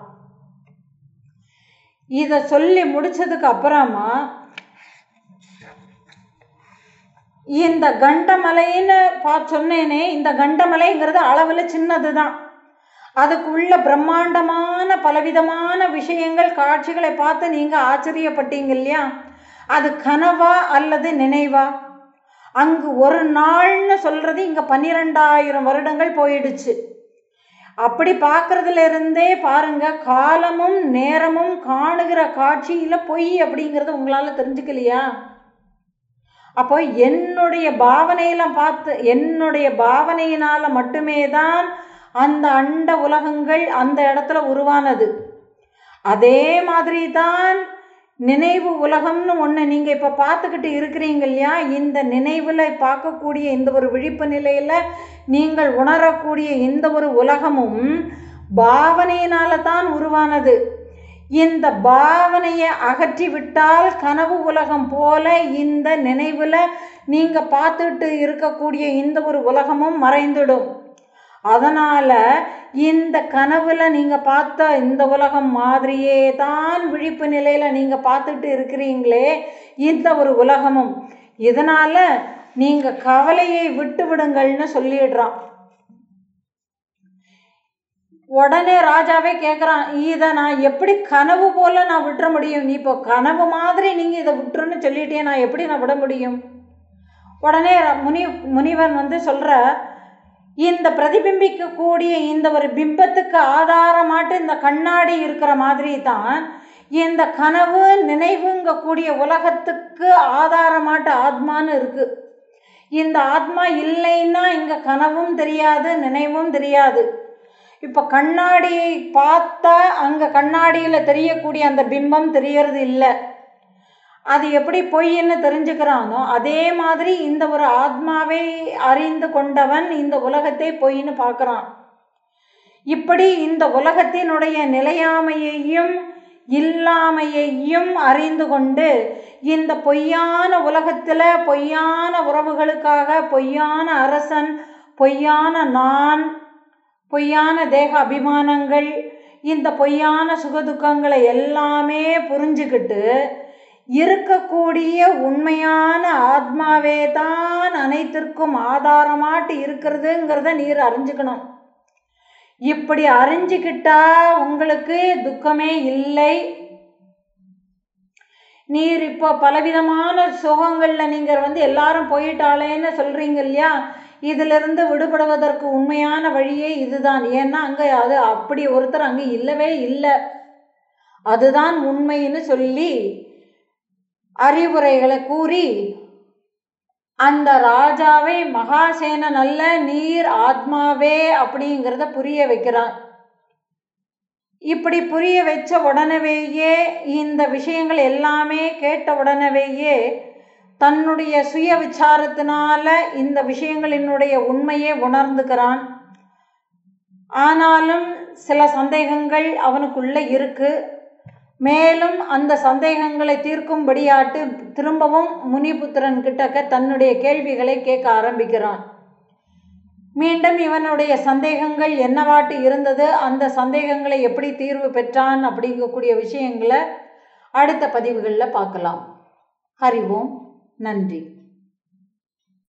இதை சொல்லி முடிச்சதுக்கு அப்புறமா இந்த கண்டமலைன்னு பா சொன்னேனே இந்த கண்டமலைங்கிறது அளவில் சின்னது தான் அதுக்குள்ள பிரம்மாண்டமான பலவிதமான விஷயங்கள் காட்சிகளை பார்த்து நீங்கள் ஆச்சரியப்பட்டீங்க இல்லையா அது கனவா அல்லது நினைவா அங்கு ஒரு நாள்னு சொல்கிறது இங்கே பன்னிரெண்டாயிரம் வருடங்கள் போயிடுச்சு அப்படி பார்க்குறதுல இருந்தே பாருங்க காலமும் நேரமும் காணுகிற காட்சியில் பொய் அப்படிங்கிறது உங்களால் தெரிஞ்சுக்கலையா அப்போ என்னுடைய பாவனையில் பார்த்து என்னுடைய பாவனையினால் மட்டுமே தான் அந்த அண்ட உலகங்கள் அந்த இடத்துல உருவானது அதே மாதிரி தான் நினைவு உலகம்னு ஒன்று நீங்கள் இப்போ பார்த்துக்கிட்டு இருக்கிறீங்க இல்லையா இந்த நினைவில் பார்க்கக்கூடிய இந்த ஒரு விழிப்பு நிலையில் நீங்கள் உணரக்கூடிய இந்த ஒரு உலகமும் பாவனையினால தான் உருவானது இந்த பாவனையை அகற்றி விட்டால் கனவு உலகம் போல இந்த நினைவில் நீங்கள் பார்த்துட்டு இருக்கக்கூடிய இந்த ஒரு உலகமும் மறைந்துடும் அதனால் இந்த கனவில் நீங்கள் பார்த்த இந்த உலகம் மாதிரியே தான் விழிப்பு நிலையில் நீங்கள் பார்த்துட்டு இருக்கிறீங்களே இந்த ஒரு உலகமும் இதனால் நீங்கள் கவலையை விட்டு விடுங்கள்னு சொல்லிடுறான் உடனே ராஜாவே கேட்குறான் இதை நான் எப்படி கனவு போல் நான் விட்டுற முடியும் நீ இப்போ கனவு மாதிரி நீங்கள் இதை விட்டுருன்னு சொல்லிட்டே நான் எப்படி நான் விட முடியும் உடனே முனி முனிவன் வந்து சொல்கிற இந்த பிரதிபிம்பிக்கக்கூடிய இந்த ஒரு பிம்பத்துக்கு ஆதாரமாட்டு இந்த கண்ணாடி இருக்கிற மாதிரி தான் இந்த கனவு நினைவுங்கக்கூடிய உலகத்துக்கு ஆதாரமாட்டு ஆத்மான்னு இருக்குது இந்த ஆத்மா இல்லைன்னா இங்கே கனவும் தெரியாது நினைவும் தெரியாது இப்போ கண்ணாடியை பார்த்தா அங்கே கண்ணாடியில் தெரியக்கூடிய அந்த பிம்பம் தெரியறது இல்லை அது எப்படி பொய்ன்னு தெரிஞ்சுக்கிறானோ அதே மாதிரி இந்த ஒரு ஆத்மாவை அறிந்து கொண்டவன் இந்த உலகத்தை பொய்ன்னு பார்க்குறான் இப்படி இந்த உலகத்தினுடைய நிலையாமையையும் இல்லாமையையும் அறிந்து கொண்டு இந்த பொய்யான உலகத்தில் பொய்யான உறவுகளுக்காக பொய்யான அரசன் பொய்யான நான் பொய்யான தேக அபிமானங்கள் இந்த பொய்யான சுகதுக்கங்களை எல்லாமே புரிஞ்சுக்கிட்டு இருக்கக்கூடிய உண்மையான ஆத்மாவே தான் அனைத்திற்கும் ஆதாரமாட்டு இருக்கிறதுங்கிறத நீர் அறிஞ்சுக்கணும் இப்படி அறிஞ்சிக்கிட்டா உங்களுக்கு துக்கமே இல்லை நீர் இப்போ பலவிதமான சுகங்களில் நீங்கள் வந்து எல்லாரும் போயிட்டாளேன்னு சொல்கிறீங்க இல்லையா இதிலிருந்து விடுபடுவதற்கு உண்மையான வழியே இதுதான் ஏன்னா அங்கே அது அப்படி ஒருத்தர் அங்கே இல்லவே இல்லை அதுதான் உண்மைன்னு சொல்லி அறிவுரைகளை கூறி அந்த ராஜாவை மகாசேனன் அல்ல நீர் ஆத்மாவே அப்படிங்கிறத புரிய வைக்கிறான் இப்படி புரிய வச்ச உடனேயே இந்த விஷயங்கள் எல்லாமே கேட்ட உடனேயே தன்னுடைய சுய விசாரத்தினால இந்த விஷயங்களினுடைய உண்மையை உணர்ந்துக்கிறான் ஆனாலும் சில சந்தேகங்கள் அவனுக்குள்ள இருக்கு மேலும் அந்த சந்தேகங்களை தீர்க்கும்படியாட்டு திரும்பவும் முனிபுத்திரன் கிட்டக்க தன்னுடைய கேள்விகளை கேட்க ஆரம்பிக்கிறான் மீண்டும் இவனுடைய சந்தேகங்கள் என்னவாட்டு இருந்தது அந்த சந்தேகங்களை எப்படி தீர்வு பெற்றான் அப்படிங்கக்கூடிய விஷயங்களை அடுத்த பதிவுகளில் பார்க்கலாம் ஹரி ஓம் நன்றி